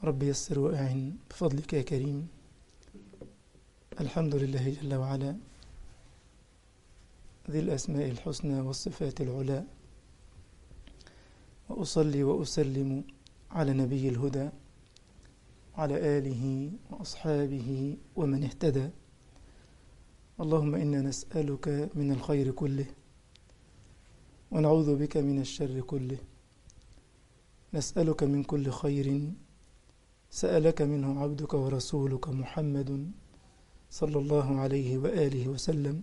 رب يسر وأعن بفضلك يا كريم الحمد لله جل وعلا ذي الأسماء الحسنى والصفات العلى وأصلي وأسلم على نبي الهدى على آله وأصحابه ومن اهتدى اللهم إنا نسألك من الخير كله ونعوذ بك من الشر كله نسألك من كل خير سألك منه عبدك ورسولك محمد صلى الله عليه وآله وسلم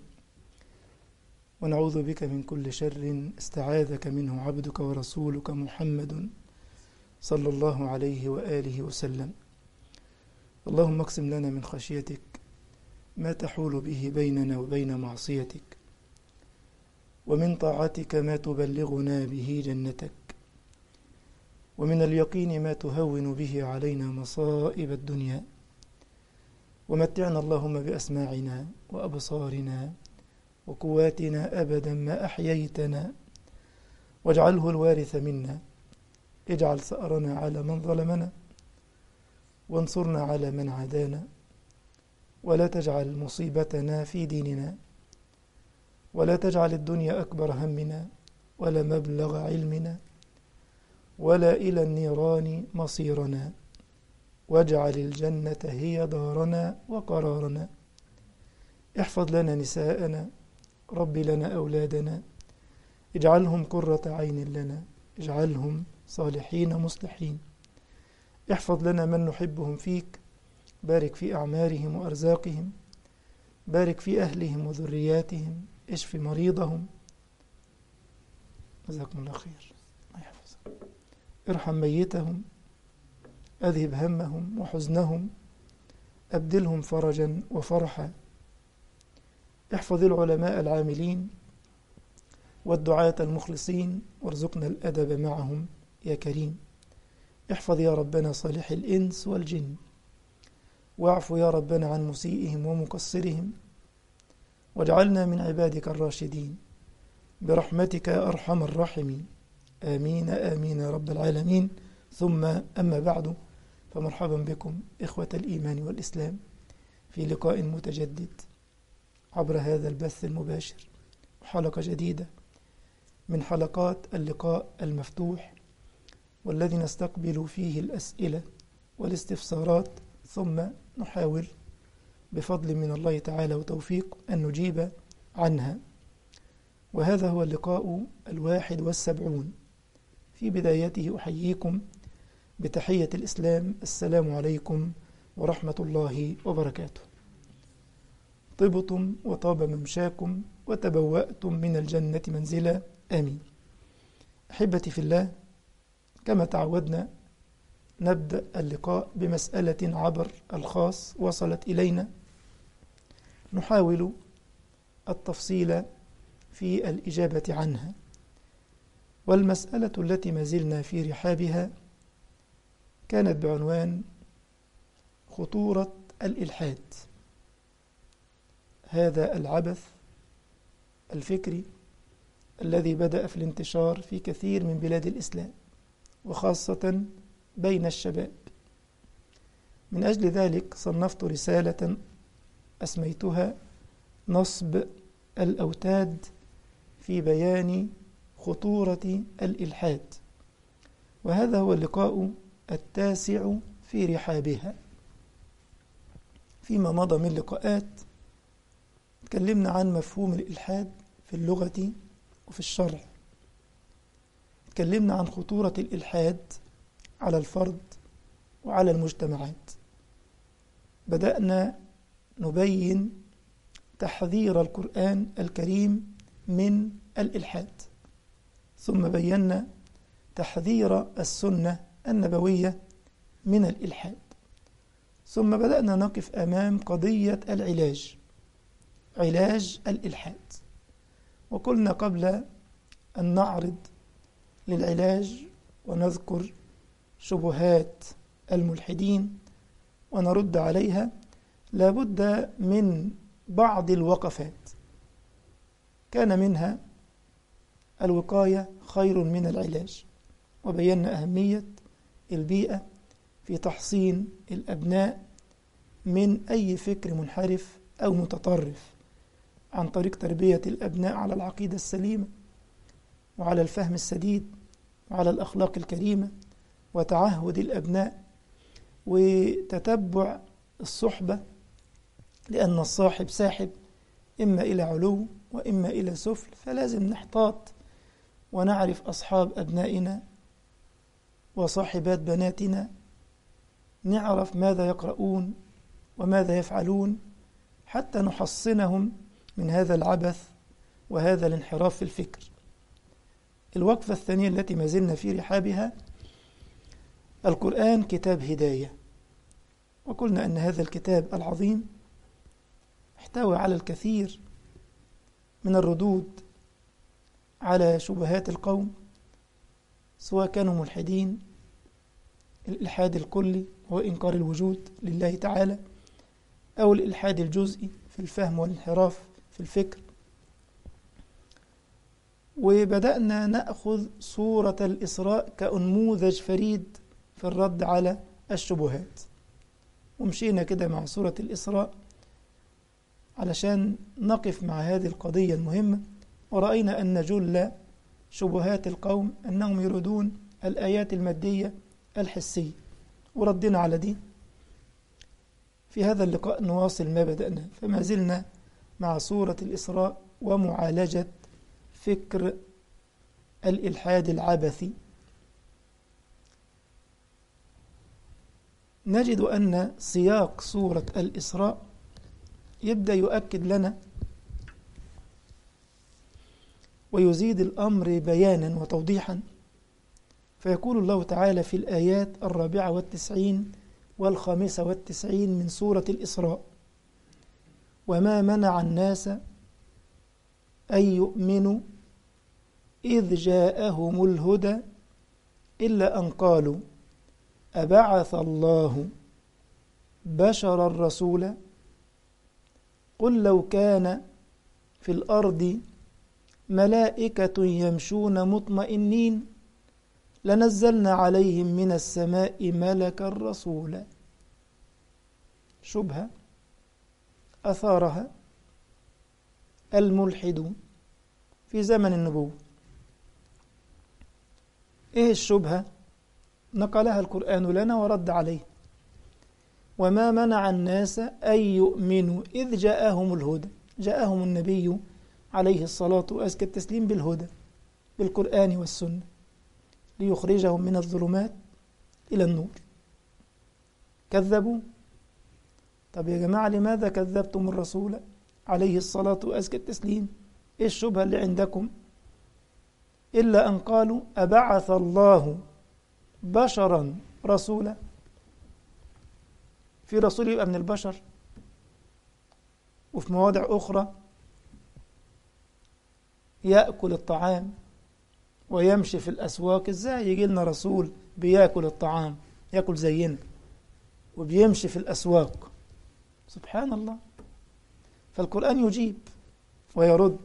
ونعوذ بك من كل شر استعاذك منه عبدك ورسولك محمد صلى الله عليه وآله وسلم اللهم اقسم لنا من خشيتك ما تحول به بيننا وبين معصيتك ومن طاعتك ما تبلغنا به جنتك ومن اليقين ما تهون به علينا مصائب الدنيا ومتعنا اللهم بأسماعنا وأبصارنا وقواتنا أبدا ما أحييتنا واجعله الوارث منا اجعل ثأرنا على من ظلمنا وانصرنا على من عادانا ولا تجعل مصيبتنا في ديننا ولا تجعل الدنيا أكبر همنا ولا مبلغ علمنا ولا إلى النيران مصيرنا واجعل الجنة هي دارنا وقرارنا احفظ لنا نساءنا رب لنا أولادنا اجعلهم قرة عين لنا اجعلهم صالحين مصلحين احفظ لنا من نحبهم فيك بارك في أعمارهم وأرزاقهم بارك في أهلهم وذرياتهم اشف مريضهم جزاكم الله خير الله يحفظك ارحم ميتهم أذهب همهم وحزنهم أبدلهم فرجا وفرحا احفظ العلماء العاملين والدعاة المخلصين وارزقنا الأدب معهم يا كريم احفظ يا ربنا صالح الإنس والجن واعف يا ربنا عن مسيئهم ومقصرهم واجعلنا من عبادك الراشدين برحمتك يا أرحم الراحمين آمين آمين يا رب العالمين ثم أما بعد فمرحبا بكم إخوة الإيمان والإسلام في لقاء متجدد عبر هذا البث المباشر حلقة جديدة من حلقات اللقاء المفتوح والذي نستقبل فيه الأسئلة والاستفسارات ثم نحاول بفضل من الله تعالى وتوفيق أن نجيب عنها وهذا هو اللقاء الواحد والسبعون في بدايته أحييكم بتحية الإسلام السلام عليكم ورحمة الله وبركاته طبتم وطاب ممشاكم وتبوأتم من الجنة منزلا آمين أحبتي في الله كما تعودنا نبدأ اللقاء بمسألة عبر الخاص وصلت إلينا نحاول التفصيل في الإجابة عنها والمسألة التي ما زلنا في رحابها كانت بعنوان خطورة الإلحاد هذا العبث الفكري الذي بدأ في الانتشار في كثير من بلاد الإسلام وخاصة بين الشباب من أجل ذلك صنفت رسالة أسميتها نصب الأوتاد في بيان خطورة الإلحاد وهذا هو اللقاء التاسع في رحابها فيما مضى من لقاءات تكلمنا عن مفهوم الإلحاد في اللغة وفي الشرع تكلمنا عن خطورة الإلحاد على الفرد وعلى المجتمعات بدأنا نبين تحذير القرآن الكريم من الإلحاد ثم بينا تحذير السنة النبوية من الإلحاد ثم بدأنا نقف أمام قضية العلاج علاج الإلحاد وقلنا قبل أن نعرض للعلاج ونذكر شبهات الملحدين ونرد عليها لابد من بعض الوقفات كان منها الوقاية خير من العلاج وبينا أهمية البيئة في تحصين الأبناء من أي فكر منحرف أو متطرف عن طريق تربية الأبناء على العقيدة السليمة وعلى الفهم السديد وعلى الأخلاق الكريمة وتعهد الأبناء وتتبع الصحبة لأن الصاحب ساحب إما إلى علو وإما إلى سفل فلازم نحتاط ونعرف أصحاب أبنائنا وصاحبات بناتنا نعرف ماذا يقرؤون وماذا يفعلون حتى نحصنهم من هذا العبث وهذا الانحراف في الفكر الوقفة الثانية التي ما زلنا في رحابها القرآن كتاب هداية وقلنا أن هذا الكتاب العظيم احتوى على الكثير من الردود على شبهات القوم سواء كانوا ملحدين الإلحاد الكلي هو إنكار الوجود لله تعالى أو الإلحاد الجزئي في الفهم والانحراف في الفكر وبدأنا نأخذ صورة الإسراء كأنموذج فريد في الرد على الشبهات ومشينا كده مع صورة الإسراء علشان نقف مع هذه القضية المهمة ورأينا أن جل شبهات القوم أنهم يريدون الآيات المادية الحسية وردنا على دي في هذا اللقاء نواصل ما بدأنا فما زلنا مع سورة الإسراء ومعالجة فكر الإلحاد العبثي نجد أن سياق سورة الإسراء يبدأ يؤكد لنا ويزيد الأمر بيانا وتوضيحا فيقول الله تعالى في الآيات الرابعة والتسعين والخامسة والتسعين من سورة الإسراء وما منع الناس أن يؤمنوا إذ جاءهم الهدى إلا أن قالوا أبعث الله بشرا رسولا قل لو كان في الأرض ملائكة يمشون مطمئنين لنزلنا عليهم من السماء ملكا رسولا شبهة أثارها الملحدون في زمن النبوة إيه الشبهة؟ نقلها القرآن لنا ورد عليه وما منع الناس أن يؤمنوا إذ جاءهم الهدى جاءهم النبي عليه الصلاة وأزكى التسليم بالهدى بالقرآن والسنة ليخرجهم من الظلمات إلى النور كذبوا طب يا جماعة لماذا كذبتم الرسول عليه الصلاة وأزكى التسليم إيه الشبهة اللي عندكم إلا أن قالوا أبعث الله بشرا رسولا في رسول يبقى من البشر وفي مواضع أخرى يأكل الطعام ويمشي في الأسواق إزاي يجي لنا رسول بياكل الطعام يأكل زينا وبيمشي في الأسواق سبحان الله فالقرآن يجيب ويرد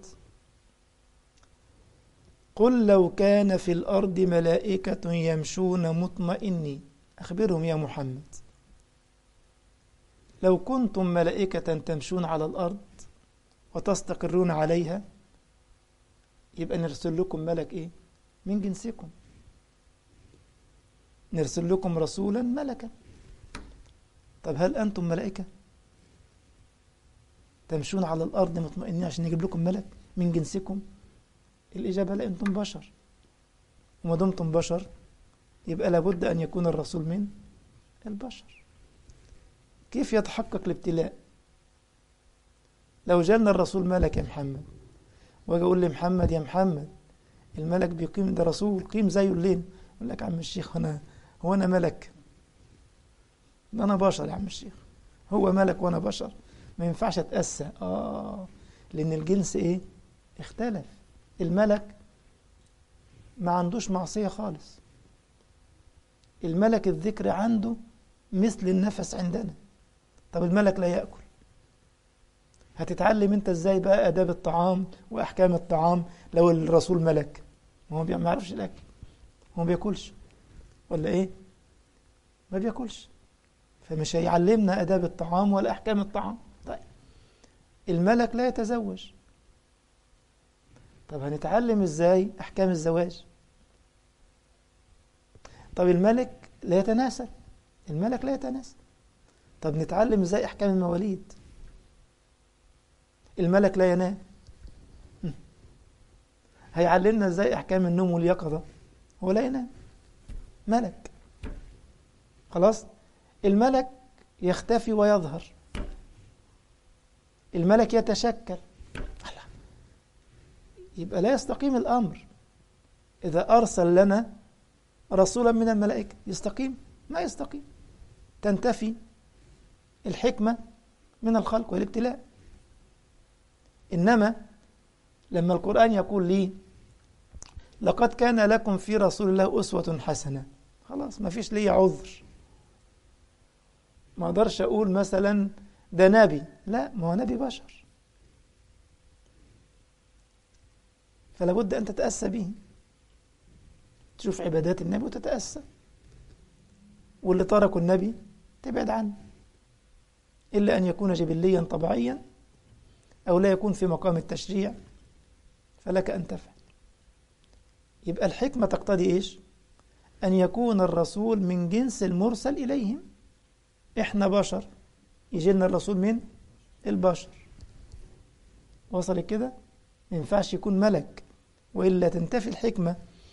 قل لو كان في الأرض ملائكة يمشون مطمئنين أخبرهم يا محمد لو كنتم ملائكة تمشون على الأرض وتستقرون عليها يبقى نرسل لكم ملك إيه؟ من جنسكم نرسل لكم رسولا ملكا طب هل أنتم ملائكة تمشون على الأرض مطمئنين عشان نجيب لكم ملك من جنسكم الإجابة لا أنتم بشر وما دمتم بشر يبقى لابد أن يكون الرسول من البشر كيف يتحقق الابتلاء لو جالنا الرسول ملك يا محمد واجي اقول لمحمد يا محمد الملك بيقيم ده رسول قيم زيه الليل يقول لك يا عم الشيخ انا هو انا ملك انا بشر يا عم الشيخ هو ملك وانا بشر ما ينفعش اتاسى اه لان الجنس ايه اختلف الملك ما عندوش معصيه خالص الملك الذكر عنده مثل النفس عندنا طب الملك لا ياكل هتتعلم انت ازاي بقى اداب الطعام واحكام الطعام لو الرسول ملك ما هو ما يعرفش الاكل هو ما بياكلش ولا ايه ما بياكلش فمش هيعلمنا آداب الطعام ولا أحكام الطعام طيب الملك لا يتزوج طب هنتعلم ازاي أحكام الزواج طب الملك لا يتناسل الملك لا يتناسل طب نتعلم ازاي أحكام المواليد الملك لا ينام هيعلمنا ازاي أحكام النوم واليقظة هو لا ينام ملك خلاص الملك يختفي ويظهر الملك يتشكل يبقى لا يستقيم الأمر إذا أرسل لنا رسولا من الملائكة يستقيم ما يستقيم تنتفي الحكمة من الخلق والابتلاء إنما لما القرآن يقول لي لقد كان لكم في رسول الله أسوة حسنة خلاص ما فيش لي عذر ما اقدرش اقول مثلا ده نبي لا ما هو نبي بشر فلا بد ان تتاسى به تشوف عبادات النبي وتتاسى واللي تركوا النبي تبعد عنه الا ان يكون جبليا طبيعيا او لا يكون في مقام التشريع فلك ان تفعل يبقى الحكمه تقتضي ايش ان يكون الرسول من جنس المرسل اليهم احنا بشر يجي لنا الرسول من البشر وصل كده ما ينفعش يكون ملك والا تنتفي الحكمه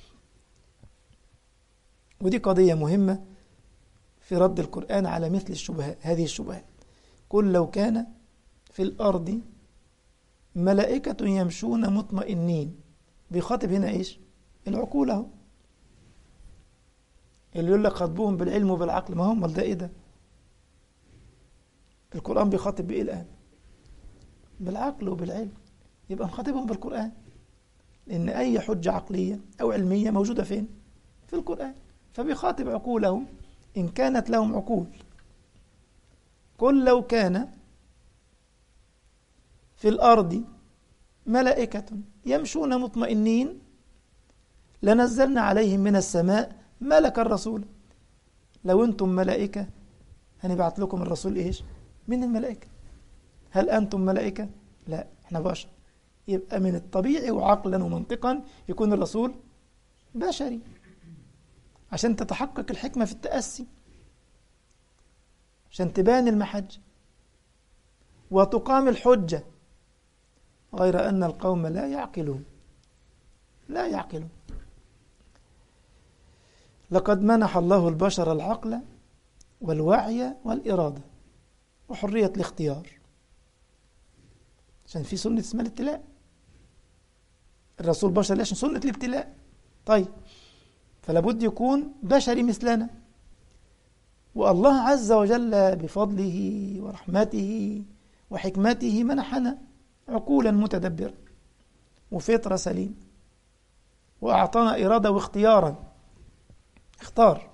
ودي قضيه مهمه في رد القران على مثل الشبهات هذه الشبهات قل لو كان في الارض ملائكه يمشون مطمئنين بيخاطب هنا ايش العقول اهو اللي يقول لك خاطبوهم بالعلم وبالعقل ما هم ده ايه ده القرآن بيخاطب بإيه الآن بالعقل وبالعلم يبقى نخاطبهم بالقرآن لأن أي حجة عقلية أو علمية موجودة فين في القرآن فبيخاطب عقولهم إن كانت لهم عقول قل لو كان في الأرض ملائكة يمشون مطمئنين لنزلنا عليهم من السماء ملك الرسول لو أنتم ملائكة هنبعت لكم الرسول إيش من الملائكة هل أنتم ملائكة؟ لا احنا بشر يبقى من الطبيعي وعقلا ومنطقا يكون الرسول بشري عشان تتحقق الحكمة في التأسي عشان تبان المحجة وتقام الحجة غير أن القوم لا يعقلون لا يعقلون لقد منح الله البشر العقل والوعي والإرادة وحرية الاختيار عشان في سنة اسمها الابتلاء الرسول بشر عشان سنة الابتلاء طيب فلا بد يكون بشري مثلنا والله عز وجل بفضله ورحمته وحكمته منحنا عقولا متدبرة وفطرة سليمة وأعطانا إرادة واختيارا اختار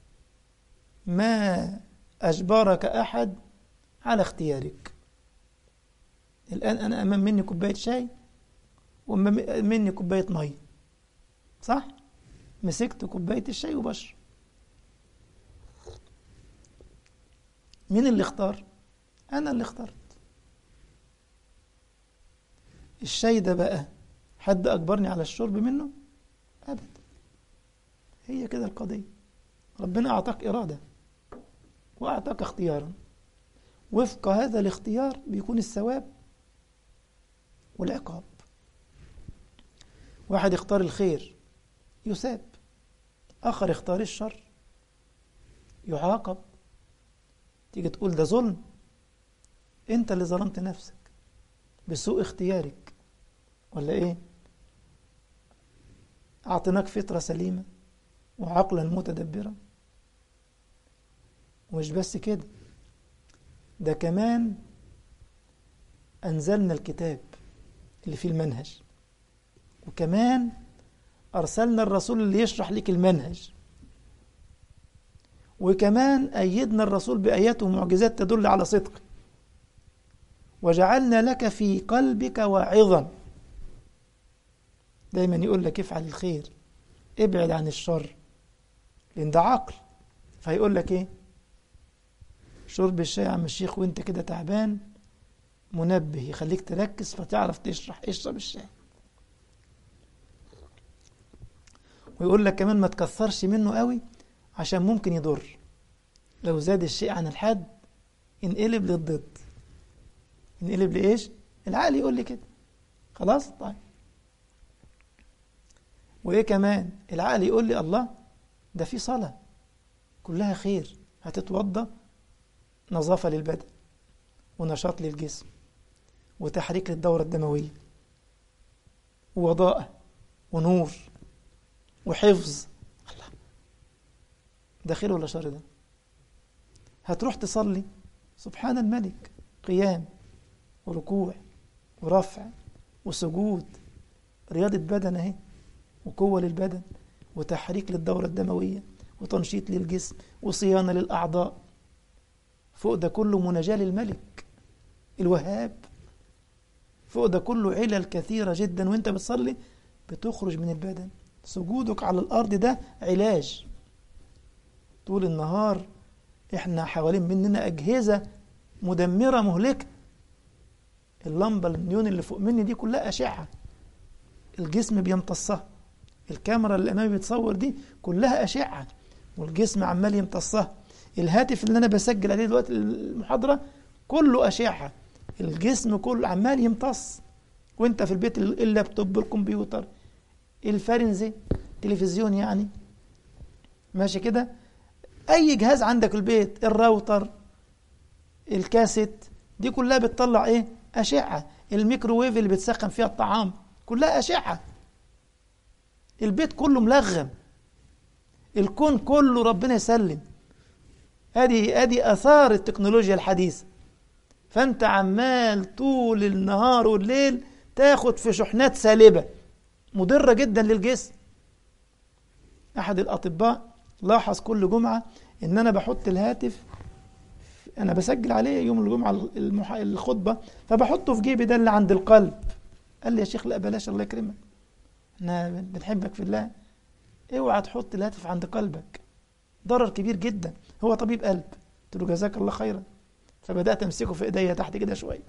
ما أجبرك أحد على اختيارك الآن أنا أمام مني كوباية شاي وأمام مني كوباية مية صح؟ مسكت كوباية الشاي وبشرب مين اللي اختار؟ أنا اللي اخترت الشاي ده بقى حد أجبرني على الشرب منه؟ أبدا هي كده القضية ربنا أعطاك إرادة وأعطاك اختيارا وفق هذا الاختيار بيكون الثواب والعقاب واحد اختار الخير يثاب آخر اختار الشر يعاقب تيجي تقول ده ظلم انت اللي ظلمت نفسك بسوء اختيارك ولا ايه اعطيناك فطرة سليمة وعقلا متدبرا ومش بس كده ده كمان أنزلنا الكتاب اللي فيه المنهج وكمان أرسلنا الرسول اللي يشرح لك المنهج وكمان أيدنا الرسول بآيات ومعجزات تدل على صدقه وجعلنا لك في قلبك واعظا دايما يقول لك افعل الخير ابعد عن الشر لأن ده عقل فهيقول لك ايه شرب الشاي يا عم الشيخ وانت كده تعبان منبه يخليك تركز فتعرف تشرح اشرب الشاي ويقول لك كمان ما تكثرش منه قوي عشان ممكن يضر لو زاد الشيء عن الحد ينقلب للضد ينقلب لإيش العقل يقول لي كده خلاص طيب وإيه كمان العقل يقول لي الله ده في صلاة كلها خير هتتوضى نظافة للبدن ونشاط للجسم وتحريك للدورة الدموية ووضاءة ونور وحفظ الله ده خير ولا شر ده هتروح تصلي سبحان الملك قيام وركوع ورفع وسجود رياضة بدن اهي وقوة للبدن وتحريك للدورة الدموية وتنشيط للجسم وصيانة للأعضاء فوق ده كله مناجاة للملك الوهاب فوق ده كله علل كثيرة جدا وانت بتصلي بتخرج من البدن سجودك على الأرض ده علاج طول النهار احنا حوالين مننا أجهزة مدمرة مهلكة اللمبة النيون اللي فوق مني دي كلها أشعة الجسم بيمتصها الكاميرا اللي أمامي بتصور دي كلها أشعة والجسم عمال يمتصها الهاتف اللي أنا بسجل عليه دلوقتي المحاضرة كله أشعة الجسم كله عمال يمتص وانت في البيت اللابتوب الكمبيوتر الفرنزي تلفزيون يعني ماشي كده اي جهاز عندك في البيت الراوتر الكاسيت دي كلها بتطلع ايه اشعه الميكروويف اللي بتسخن فيها الطعام كلها اشعه البيت كله ملغم الكون كله ربنا يسلم ادي ادي اثار التكنولوجيا الحديثه فانت عمال طول النهار والليل تاخد في شحنات سالبه مضره جدا للجسم احد الاطباء لاحظ كل جمعه ان انا بحط الهاتف انا بسجل عليه يوم الجمعه المح... الخطبه فبحطه في جيبي ده اللي عند القلب قال لي يا شيخ لا بلاش الله يكرمك احنا بنحبك في الله اوعى تحط الهاتف عند قلبك ضرر كبير جدا هو طبيب قلب قلت له جزاك الله خيرا فبدات امسكه في ايديا تحت كده شويه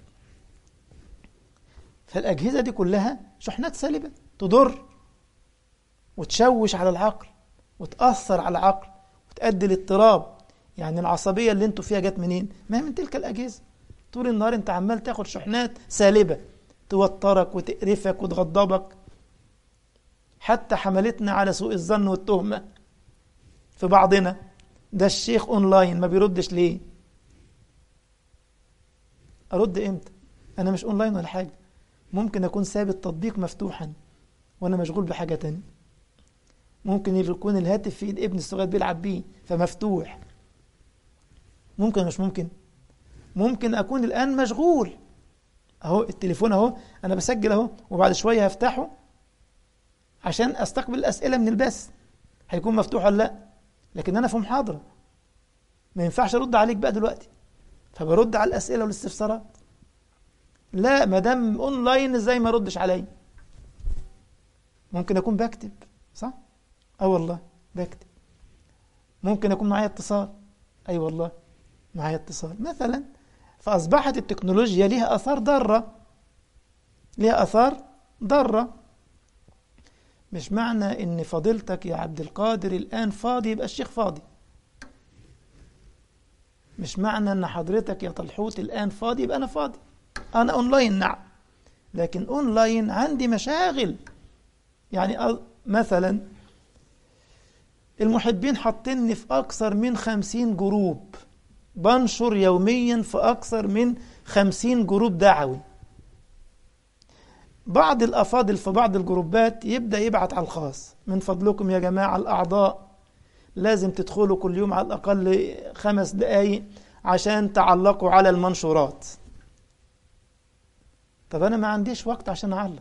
فالاجهزه دي كلها شحنات سالبه تضر وتشوش على العقل وتاثر على العقل وتؤدي لاضطراب يعني العصبيه اللي انتوا فيها جت منين ما هي من تلك الاجهزه طول النهار انت عمال تاخد شحنات سالبه توترك وتقرفك وتغضبك حتى حملتنا على سوء الظن والتهمه في بعضنا ده الشيخ اونلاين ما بيردش ليه ارد امتى انا مش اونلاين ولا حاجه ممكن اكون ساب التطبيق مفتوحا وانا مشغول بحاجه تانية ممكن يكون الهاتف في ايد ابن الصغير بيلعب بيه فمفتوح ممكن مش ممكن ممكن اكون الان مشغول اهو التليفون اهو انا بسجل اهو وبعد شويه هفتحه عشان استقبل الاسئله من البث هيكون مفتوح ولا لا لكن انا في محاضره ما ينفعش ارد عليك بقى دلوقتي فبرد على الاسئله والاستفسارات لا ما دام اونلاين ازاي ما ردش عليا ممكن اكون بكتب صح اه والله بكتب ممكن يكون معايا اتصال اي أيوة والله معايا اتصال مثلا فاصبحت التكنولوجيا لها اثار ضاره لها اثار ضاره مش معنى ان فضيلتك يا عبد القادر الان فاضي يبقى الشيخ فاضي مش معنى ان حضرتك يا طلحوت الان فاضي يبقى انا فاضي انا اونلاين نعم لكن اونلاين عندي مشاغل يعني مثلا المحبين حاطيني في اكثر من خمسين جروب بنشر يوميا في اكثر من خمسين جروب دعوي بعض الافاضل في بعض الجروبات يبدا يبعت على الخاص من فضلكم يا جماعه الاعضاء لازم تدخلوا كل يوم على الاقل خمس دقائق عشان تعلقوا على المنشورات طب انا ما عنديش وقت عشان اعلق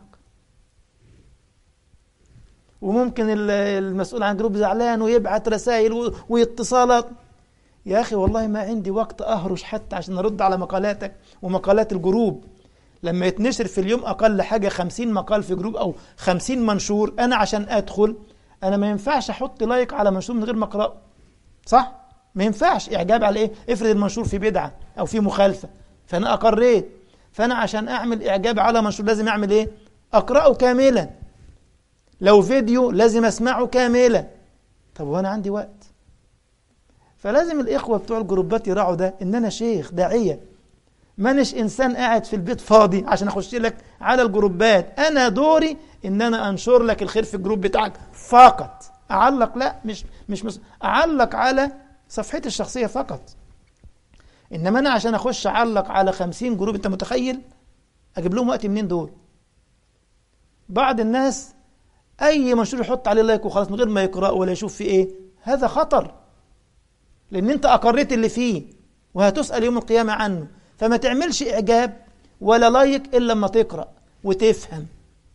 وممكن المسؤول عن جروب زعلان ويبعت رسائل واتصالات يا اخي والله ما عندي وقت اهرش حتى عشان ارد على مقالاتك ومقالات الجروب لما يتنشر في اليوم اقل حاجه خمسين مقال في جروب او خمسين منشور انا عشان ادخل انا ما ينفعش احط لايك على منشور من غير ما اقراه صح ما ينفعش اعجاب على ايه افرض المنشور في بدعه او في مخالفه فانا اقريت فانا عشان اعمل اعجاب على منشور لازم اعمل ايه اقراه كاملا لو فيديو لازم اسمعه كاملا طب وانا عندي وقت فلازم الاخوه بتوع الجروبات يراعوا ده ان انا شيخ داعيه مانيش انسان قاعد في البيت فاضي عشان اخش لك على الجروبات انا دوري ان انا انشر لك الخير في الجروب بتاعك فقط اعلق لا مش مش مش اعلق على صفحتي الشخصيه فقط انما انا عشان اخش اعلق على خمسين جروب انت متخيل اجيب لهم وقت منين دول بعض الناس اي منشور يحط عليه لايك وخلاص من غير ما يقرا ولا يشوف فيه ايه هذا خطر لان انت اقريت اللي فيه وهتسال يوم القيامه عنه فما تعملش اعجاب ولا لايك الا لما تقرا وتفهم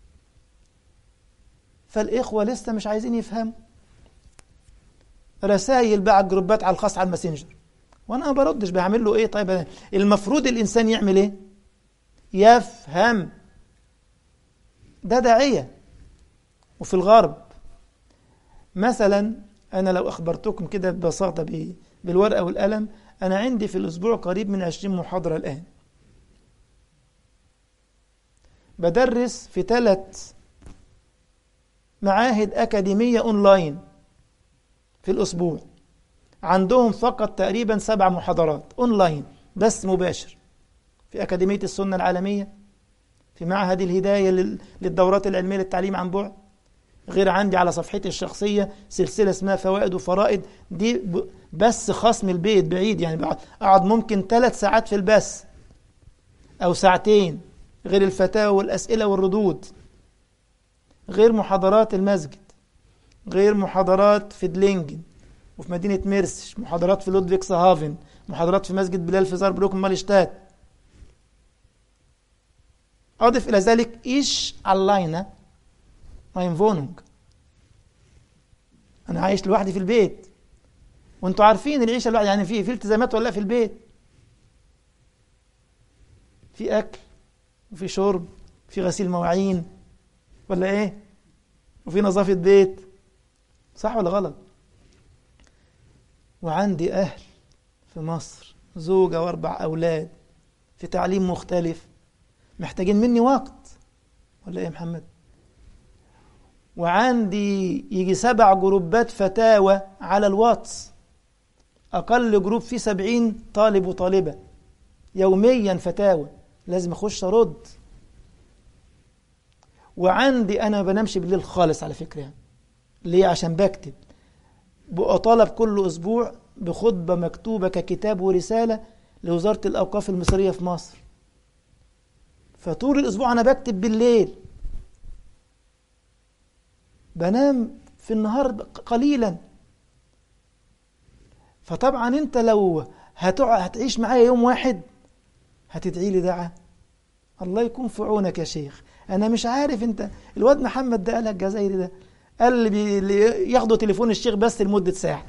فالاخوه لسه مش عايزين يفهموا رسائل بقى على الجروبات على الخاص على الماسنجر وانا ما بردش بعمل له ايه طيب المفروض الانسان يعمل ايه يفهم ده داعيه وفي الغرب مثلا انا لو اخبرتكم كده ببساطه بالورقه والقلم انا عندي في الاسبوع قريب من 20 محاضره الان بدرس في ثلاث معاهد اكاديميه اونلاين في الاسبوع عندهم فقط تقريبا سبع محاضرات اونلاين بس مباشر في اكاديميه السنه العالميه في معهد الهدايه للدورات العلميه للتعليم عن بعد غير عندي على صفحتي الشخصيه سلسله اسمها فوائد وفرائد دي بس خاص من البيت بعيد يعني اقعد ممكن ثلاث ساعات في البث او ساعتين غير الفتاوى والاسئله والردود غير محاضرات المسجد غير محاضرات في دلينجن وفي مدينة ميرسش محاضرات في لودفيكس هافن محاضرات في مسجد بلال في زاربروك مالشتات أضف إلى ذلك إيش alleine mein Wohnung أنا عايش لوحدي في البيت وانتوا عارفين العيشة لوحدي يعني في في التزامات ولا في البيت في أكل وفي شرب في غسيل مواعين ولا إيه وفي نظافة بيت صح ولا غلط وعندي أهل في مصر زوجة وأربع أولاد في تعليم مختلف محتاجين مني وقت ولا إيه يا محمد وعندي يجي سبع جروبات فتاوى على الواتس أقل جروب فيه سبعين طالب وطالبة يوميا فتاوى لازم أخش أرد وعندي أنا ما بنامش بالليل خالص على فكرة يعني. ليه عشان بكتب بأطالب كل أسبوع بخطبة مكتوبة ككتاب ورسالة لوزارة الأوقاف المصرية في مصر فطول الأسبوع أنا بكتب بالليل بنام في النهار قليلا فطبعا انت لو هتعيش معايا يوم واحد هتدعي لي دعاء الله يكون في عونك يا شيخ انا مش عارف انت الواد محمد ده قالها الجزائري ده قال اللي ياخدوا تليفون الشيخ بس لمدة ساعة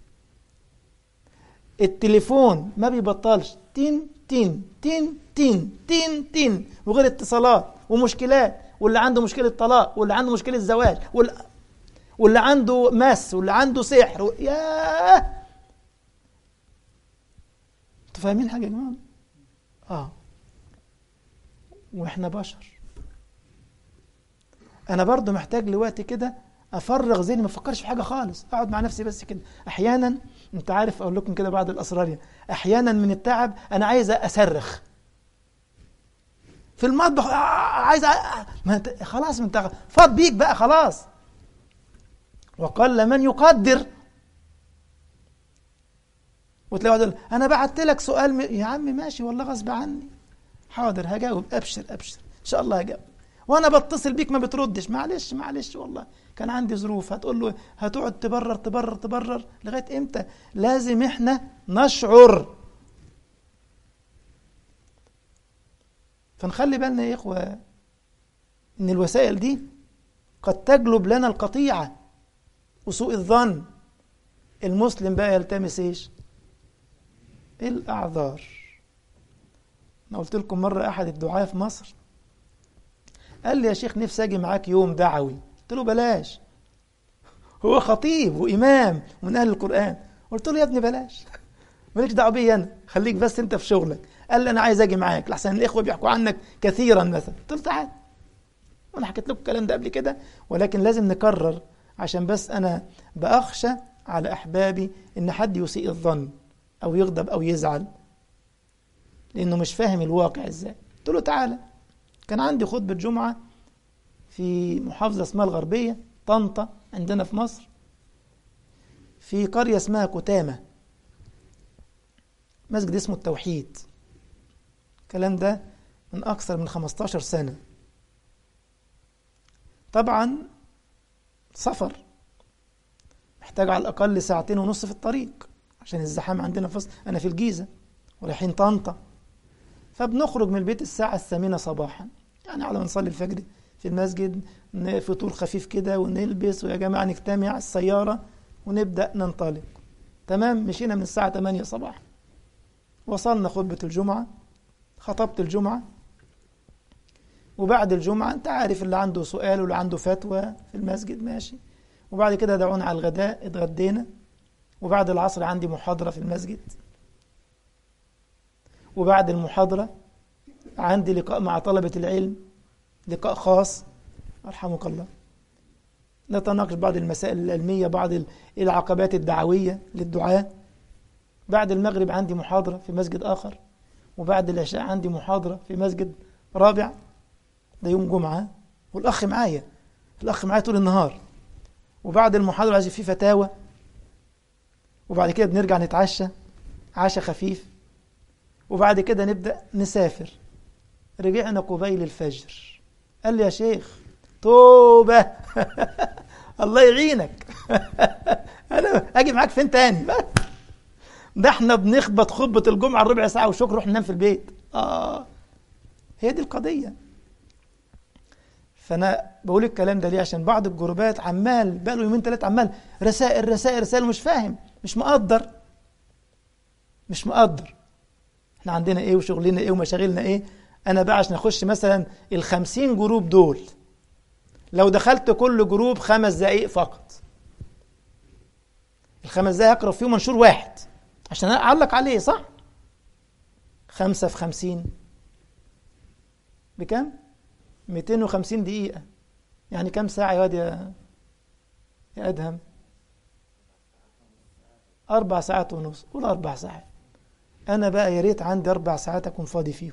التليفون ما بيبطلش تين تين تين تين تين تين وغير اتصالات ومشكلات واللي عنده مشكلة طلاق واللي عنده مشكلة زواج واللي, واللي عنده مس واللي عنده سحر و... ياه انتوا فاهمين حاجة يا جماعة؟ اه واحنا بشر انا برضو محتاج لوقت كده افرغ ذهني ما افكرش في حاجه خالص اقعد مع نفسي بس كده احيانا انت عارف اقول لكم كده بعض الاسرار احيانا من التعب انا عايز اصرخ في المطبخ عايز أ... ما انت خلاص انت فاض بيك بقى خلاص وقل من يقدر وتلاقي واحد انا بعت لك سؤال م... يا عم ماشي والله غصب عني حاضر هجاوب ابشر ابشر ان شاء الله هجاوب وانا بتصل بيك ما بتردش معلش معلش والله كان عندي ظروف هتقول له هتقعد تبرر تبرر تبرر لغايه امتى لازم احنا نشعر فنخلي بالنا يا اخوه ان الوسائل دي قد تجلب لنا القطيعه وسوء الظن المسلم بقى يلتمس ايش الاعذار انا قلت لكم مره احد الدعاه في مصر قال لي يا شيخ نفسي اجي معاك يوم دعوي قلت له بلاش هو خطيب وامام من اهل القران قلت له يا ابني بلاش مالكش دعوه بيا انا خليك بس انت في شغلك قال لي انا عايز اجي معاك لحسن الاخوه بيحكوا عنك كثيرا مثلا قلت له تعال وانا حكيت لكم الكلام ده قبل كده ولكن لازم نكرر عشان بس انا باخشى على احبابي ان حد يسيء الظن او يغضب او يزعل لانه مش فاهم الواقع ازاي قلت له تعالى كان عندي خطبه جمعه في محافظه اسمها الغربيه طنطا عندنا في مصر في قريه اسمها كتامه مسجد اسمه التوحيد الكلام ده من أكثر من 15 سنة طبعا سفر محتاج على الأقل ساعتين ونص في الطريق عشان الزحام عندنا فصل أنا في الجيزة ورايحين طنطا فبنخرج من البيت الساعة الثامنة صباحا يعني على ما نصلي الفجر في المسجد فطور خفيف كده ونلبس ويا جماعة نجتمع السيارة ونبدأ ننطلق تمام مشينا من الساعة 8 صباحا وصلنا خطبة الجمعة خطبت الجمعة وبعد الجمعة أنت عارف اللي عنده سؤال واللي عنده فتوى في المسجد ماشي وبعد كده دعونا على الغداء اتغدينا وبعد العصر عندي محاضرة في المسجد وبعد المحاضرة عندي لقاء مع طلبة العلم لقاء خاص أرحمك الله نتناقش بعض المسائل العلمية بعض العقبات الدعوية للدعاة بعد المغرب عندي محاضرة في مسجد آخر وبعد العشاء عندي محاضرة في مسجد رابع ده يوم جمعة والأخ معايا الأخ معايا طول النهار وبعد المحاضرة عايز في فتاوى وبعد كده بنرجع نتعشى عشاء خفيف وبعد كده نبدأ نسافر رجعنا قبيل الفجر قال لي يا شيخ توبة الله يعينك أنا أجي معاك فين تاني ده احنا بنخبط خطبة الجمعة الربع ساعة وشكر روح ننام في البيت آه هي دي القضية فأنا بقول الكلام ده ليه عشان بعض الجروبات عمال بقاله يومين ثلاثة عمال رسائل رسائل رسائل مش فاهم مش مقدر مش مقدر احنا عندنا ايه وشغلنا ايه ومشاغلنا ايه انا بقى عشان اخش مثلا الخمسين جروب دول لو دخلت كل جروب خمس دقايق فقط الخمس دقايق هقرا فيهم منشور واحد عشان اعلق عليه صح خمسة في خمسين بكم ميتين وخمسين دقيقة يعني كم ساعة يا واد يا يا أدهم أربع ساعات ونص قول أربع ساعات أنا بقى يا ريت عندي أربع ساعات أكون فاضي فيهم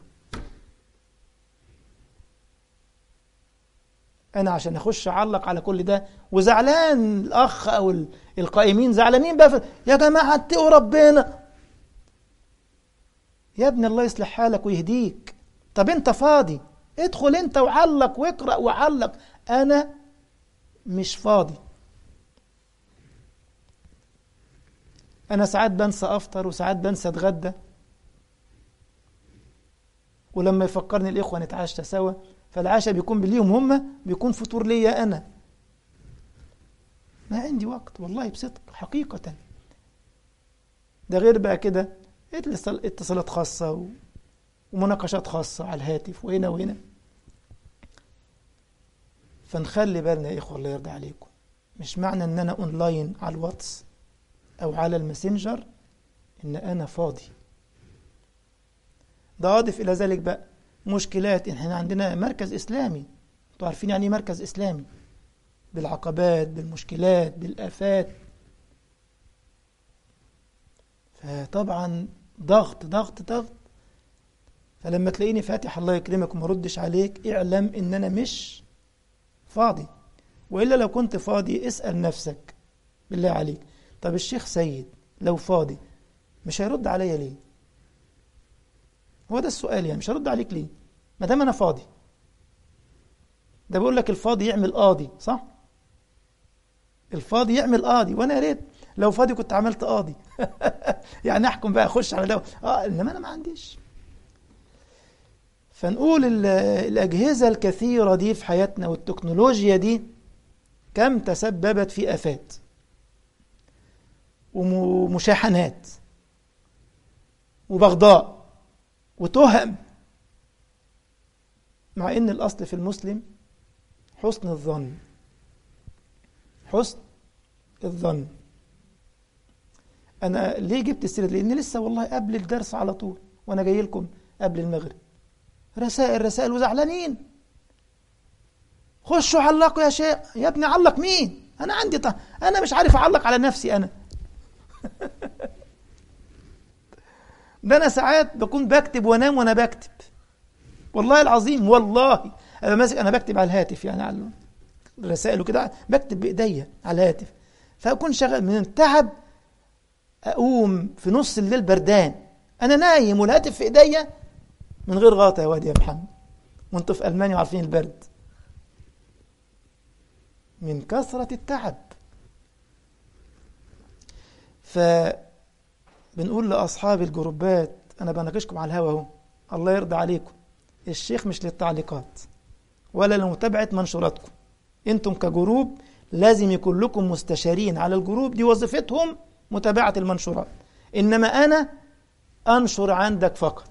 أنا عشان أخش أعلق على كل ده وزعلان الأخ أو القائمين زعلانين بقى يا جماعة اتقوا ربنا يا ابني الله يصلح حالك ويهديك طب أنت فاضي ادخل أنت وعلق واقرأ وعلق أنا مش فاضي أنا ساعات بنسى أفطر وساعات بنسى أتغدى ولما يفكرني الإخوة نتعشى سوا فالعشاء بيكون بليهم هم بيكون فطور ليا أنا ما عندي وقت والله بصدق حقيقة ده غير بقى كده اتصالات خاصة ومناقشات خاصة على الهاتف وهنا وهنا فنخلي بالنا يا إخوة الله يرضى عليكم مش معنى إن أنا أونلاين على الواتس أو على الماسنجر إن أنا فاضي ده أضف إلى ذلك بقى مشكلات إحنا عندنا مركز إسلامي أنتوا عارفين يعني مركز إسلامي بالعقبات بالمشكلات بالآفات فطبعا ضغط ضغط ضغط فلما تلاقيني فاتح الله يكرمك وما ردش عليك اعلم ان انا مش فاضي والا لو كنت فاضي اسال نفسك بالله عليك طب الشيخ سيد لو فاضي مش هيرد عليا ليه هو ده السؤال يعني مش هرد عليك ليه ما دام انا فاضي ده بيقول لك الفاضي يعمل قاضي صح الفاضي يعمل قاضي وانا يا ريت لو فاضي كنت عملت قاضي يعني احكم بقى اخش على ده اه انما انا ما عنديش فنقول الاجهزه الكثيره دي في حياتنا والتكنولوجيا دي كم تسببت في افات ومشاحنات وبغضاء وتهم مع ان الاصل في المسلم حسن الظن حسن الظن انا ليه جبت السيره دي؟ لان لسه والله قبل الدرس على طول وانا جاي لكم قبل المغرب رسائل رسائل وزعلانين خشوا علقوا يا شيخ يا ابني علق مين انا عندي ط... انا مش عارف اعلق على نفسي انا ده انا ساعات بكون بكتب وانام وانا بكتب والله العظيم والله انا ماسك انا بكتب على الهاتف يعني على الرسائل وكده بكتب بايديا على الهاتف فاكون شغال من التعب اقوم في نص الليل بردان انا نايم والهاتف في ايديا من غير غاطه يا واد يا محمد وانتوا في المانيا وعارفين البرد من كثرة التعب فبنقول لأصحاب الجروبات أنا بناقشكم على الهوا أهو الله يرضى عليكم الشيخ مش للتعليقات ولا لمتابعة منشوراتكم أنتم كجروب لازم يكون لكم مستشارين على الجروب دي وظيفتهم متابعة المنشورات إنما أنا أنشر عندك فقط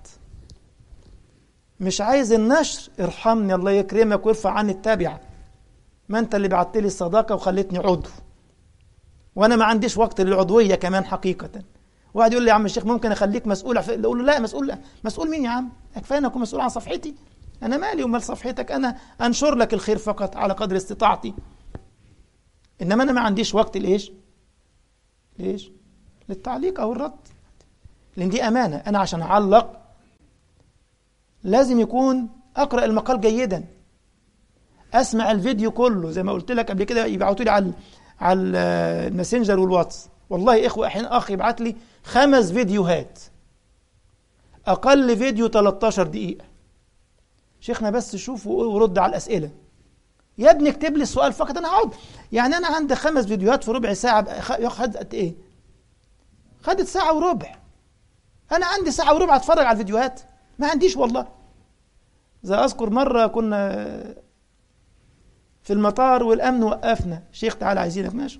مش عايز النشر ارحمني الله يكرمك وارفع عني التابعه ما انت اللي بعت لي الصداقه وخليتني عضو وانا ما عنديش وقت للعضويه كمان حقيقه واحد يقول لي يا عم الشيخ ممكن اخليك مسؤول اقول له لا مسؤول لا. مسؤول مين يا عم كفايه انا اكون مسؤول عن صفحتي انا مالي ومال صفحتك انا انشر لك الخير فقط على قدر استطاعتي انما انا ما عنديش وقت لايش ليش للتعليق او الرد لان دي امانه انا عشان اعلق لازم يكون اقرا المقال جيدا اسمع الفيديو كله زي ما قلت لك قبل كده يبعتوا لي على على الماسنجر والواتس والله اخوه احيانا اخ يبعت لي خمس فيديوهات اقل فيديو 13 دقيقه شيخنا بس شوف ورد على الاسئله يا ابني اكتب لي السؤال فقط انا هقعد يعني انا عندي خمس فيديوهات في ربع ساعه خدت قد ايه خدت ساعه وربع انا عندي ساعه وربع اتفرج على الفيديوهات ما عنديش والله زي اذكر مره كنا في المطار والامن وقفنا شيخ تعالى عايزينك ماشي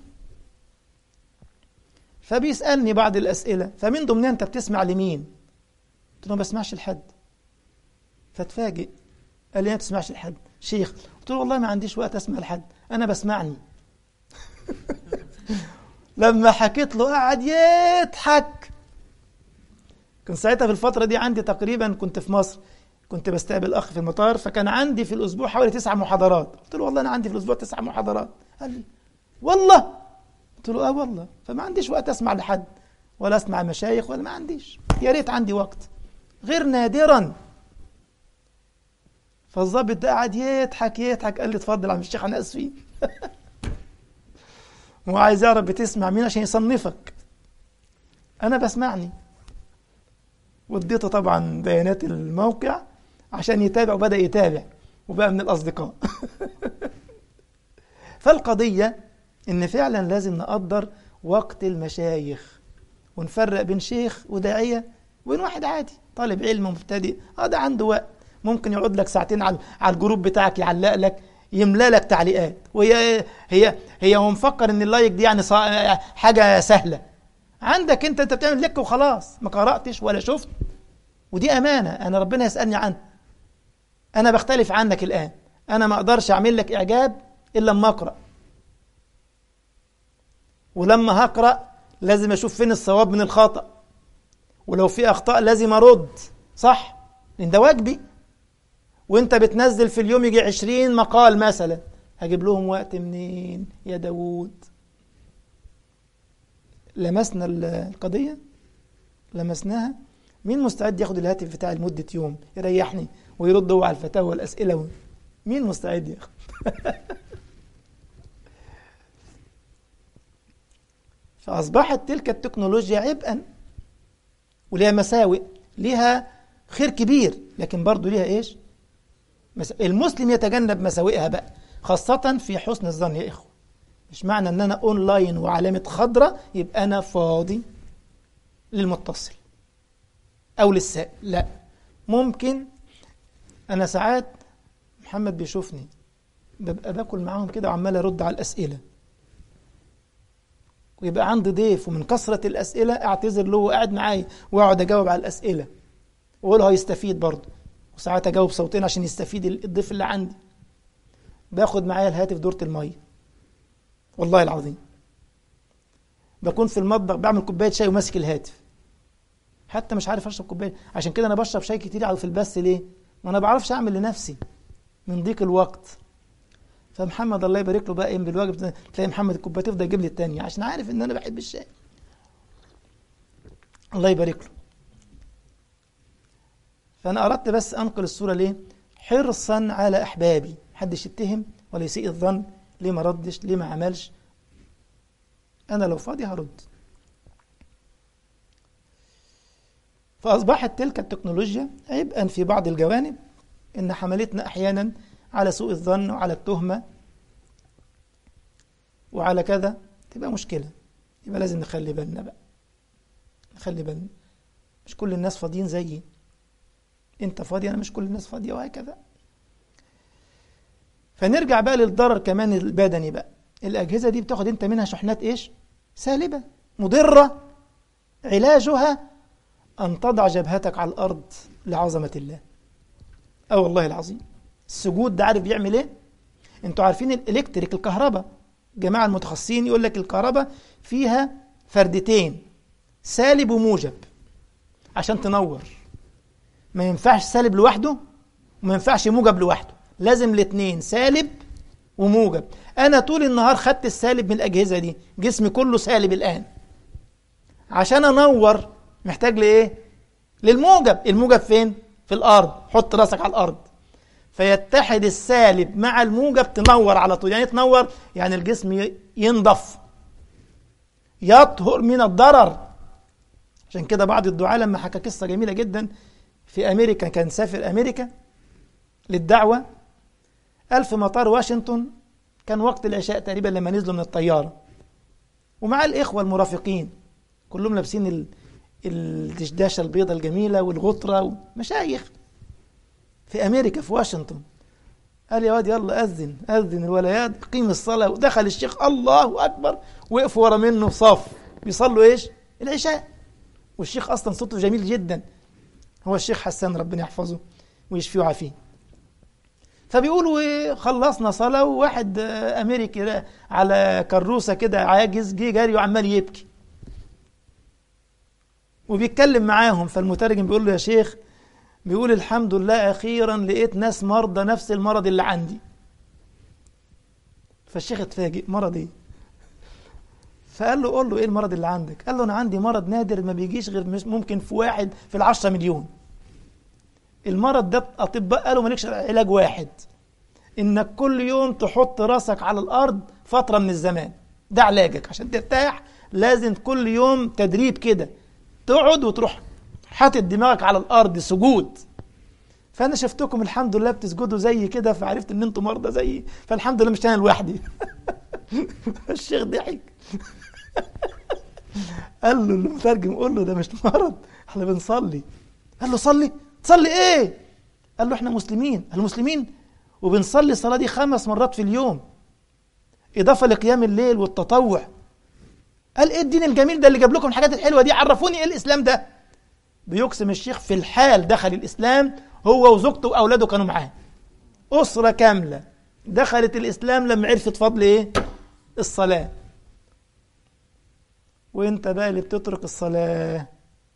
فبيسالني بعض الاسئله فمن ضمنها انت بتسمع لمين قلت له ما بسمعش لحد فتفاجئ قال لي ما بتسمعش لحد شيخ قلت له والله ما عنديش وقت اسمع لحد انا بسمعني لما حكيت له قعد يضحك كان ساعتها في الفترة دي عندي تقريبا كنت في مصر كنت بستقبل اخ في المطار فكان عندي في الاسبوع حوالي تسع محاضرات قلت له والله انا عندي في الاسبوع تسع محاضرات قال لي والله قلت له اه والله فما عنديش وقت اسمع لحد ولا اسمع مشايخ ولا ما عنديش يا ريت عندي وقت غير نادرا فالظابط ده قعد يضحك يضحك قال لي اتفضل يا عم الشيخ انا اسفين هو عايز يعرف بتسمع مين عشان يصنفك انا بسمعني واديته طبعا بيانات الموقع عشان يتابع وبدأ يتابع وبقى من الأصدقاء فالقضية إن فعلا لازم نقدر وقت المشايخ ونفرق بين شيخ وداعية وبين واحد عادي طالب علم مبتدئ اه ده عنده وقت ممكن يقعد لك ساعتين على على الجروب بتاعك يعلق لك يملى لك تعليقات وهي هي هي هو مفكر ان اللايك دي يعني حاجه سهله عندك انت انت بتعمل لك وخلاص ما قراتش ولا شفت ودي امانه انا ربنا يسالني عنها انا بختلف عنك الان انا ما اقدرش اعمل لك اعجاب الا لما اقرا ولما هقرا لازم اشوف فين الصواب من الخطا ولو في اخطاء لازم ارد صح لان ده واجبي وانت بتنزل في اليوم يجي عشرين مقال مثلا هجيب لهم وقت منين يا داوود لمسنا القضية لمسناها مين مستعد ياخد الهاتف بتاعي لمدة يوم يريحني ويرد هو على الفتاوى والأسئلة مين مستعد ياخد فأصبحت تلك التكنولوجيا عبئا وليها مساوئ ليها خير كبير لكن برضه ليها ايش المسلم يتجنب مساوئها بقى خاصة في حسن الظن يا إخوة مش معنى ان انا اونلاين وعلامة خضراء يبقى انا فاضي للمتصل او للسائل لا ممكن انا ساعات محمد بيشوفني ببقى باكل معاهم كده وعمال ارد على الاسئله ويبقى عندي ضيف ومن كثره الاسئله اعتذر له وقاعد معايا واقعد اجاوب على الاسئله واقول له هيستفيد برضه وساعات اجاوب صوتين عشان يستفيد الضيف اللي عندي باخد معايا الهاتف دورة الميه والله العظيم بكون في المطبخ بعمل كوبايه شاي وماسك الهاتف حتى مش عارف اشرب كوبايه عشان كده انا بشرب شاي كتير على في البث ليه ما انا بعرفش اعمل لنفسي من ضيق الوقت فمحمد الله يبارك له بقى قايم بالواجب تلاقي محمد الكوبايه تفضل يجيب لي الثانيه عشان عارف ان انا بحب الشاي الله يبارك له فانا اردت بس انقل الصوره ليه حرصا على احبابي محدش يتهم ولا يسيء الظن ليه ما ردش ليه ما عملش انا لو فاضي هرد فاصبحت تلك التكنولوجيا عبئا في بعض الجوانب ان حملتنا احيانا على سوء الظن وعلى التهمه وعلى كذا تبقى مشكله يبقى لازم نخلي بالنا بقى نخلي بالنا مش كل الناس فاضيين زيي انت فاضي انا مش كل الناس فاضيه وهكذا فنرجع بقى للضرر كمان البدني بقى الاجهزه دي بتاخد انت منها شحنات ايش سالبه مضره علاجها ان تضع جبهتك على الارض لعظمه الله اه والله العظيم السجود ده عارف بيعمل ايه انتوا عارفين الالكتريك الكهرباء جماعه المتخصصين يقول لك الكهرباء فيها فردتين سالب وموجب عشان تنور ما ينفعش سالب لوحده وما ينفعش موجب لوحده لازم الاثنين سالب وموجب انا طول النهار خدت السالب من الاجهزه دي جسمي كله سالب الان عشان انور محتاج لايه للموجب الموجب فين في الارض حط راسك على الارض فيتحد السالب مع الموجب تنور على طول يعني تنور يعني الجسم ينضف يطهر من الضرر عشان كده بعض الدعاة لما حكى قصة جميلة جدا في أمريكا كان سافر أمريكا للدعوة قال في مطار واشنطن كان وقت العشاء تقريبا لما نزلوا من الطيارة ومع الإخوة المرافقين كلهم لابسين ال... الدشداشة البيضة الجميلة والغطرة ومشايخ في أمريكا في واشنطن قال يا واد يلا أذن أذن الولايات قيم الصلاة ودخل الشيخ الله أكبر وقفوا ورا منه صف بيصلوا إيش العشاء والشيخ أصلا صوته جميل جدا هو الشيخ حسان ربنا يحفظه ويشفيه ويعافيه فبيقولوا خلصنا صلاة وواحد أمريكي على كروسة كده عاجز جه جاري وعمال يبكي وبيتكلم معاهم فالمترجم بيقول له يا شيخ بيقول الحمد لله أخيرا لقيت ناس مرضى نفس المرض اللي عندي فالشيخ اتفاجئ مرض ايه فقال له قول له ايه المرض اللي عندك قال له انا عندي مرض نادر ما بيجيش غير ممكن في واحد في العشرة مليون المرض ده اطباء قالوا مالكش علاج واحد انك كل يوم تحط راسك على الارض فتره من الزمان ده علاجك عشان ترتاح لازم كل يوم تدريب كده تقعد وتروح حاطط دماغك على الارض سجود فانا شفتكم الحمد لله بتسجدوا زي كده فعرفت ان انتم مرضى زيي فالحمد لله مش انا لوحدي الشيخ ضحك قال له المترجم قول له ده مش مرض احنا بنصلي قال له صلي تصلي ايه قال له احنا مسلمين قال مسلمين وبنصلي الصلاه دي خمس مرات في اليوم اضافه لقيام الليل والتطوع قال ايه الدين الجميل ده اللي جاب لكم الحاجات الحلوه دي عرفوني ايه الاسلام ده بيقسم الشيخ في الحال دخل الاسلام هو وزوجته واولاده كانوا معاه اسره كامله دخلت الاسلام لما عرفت فضل ايه الصلاه وانت بقى اللي بتترك الصلاه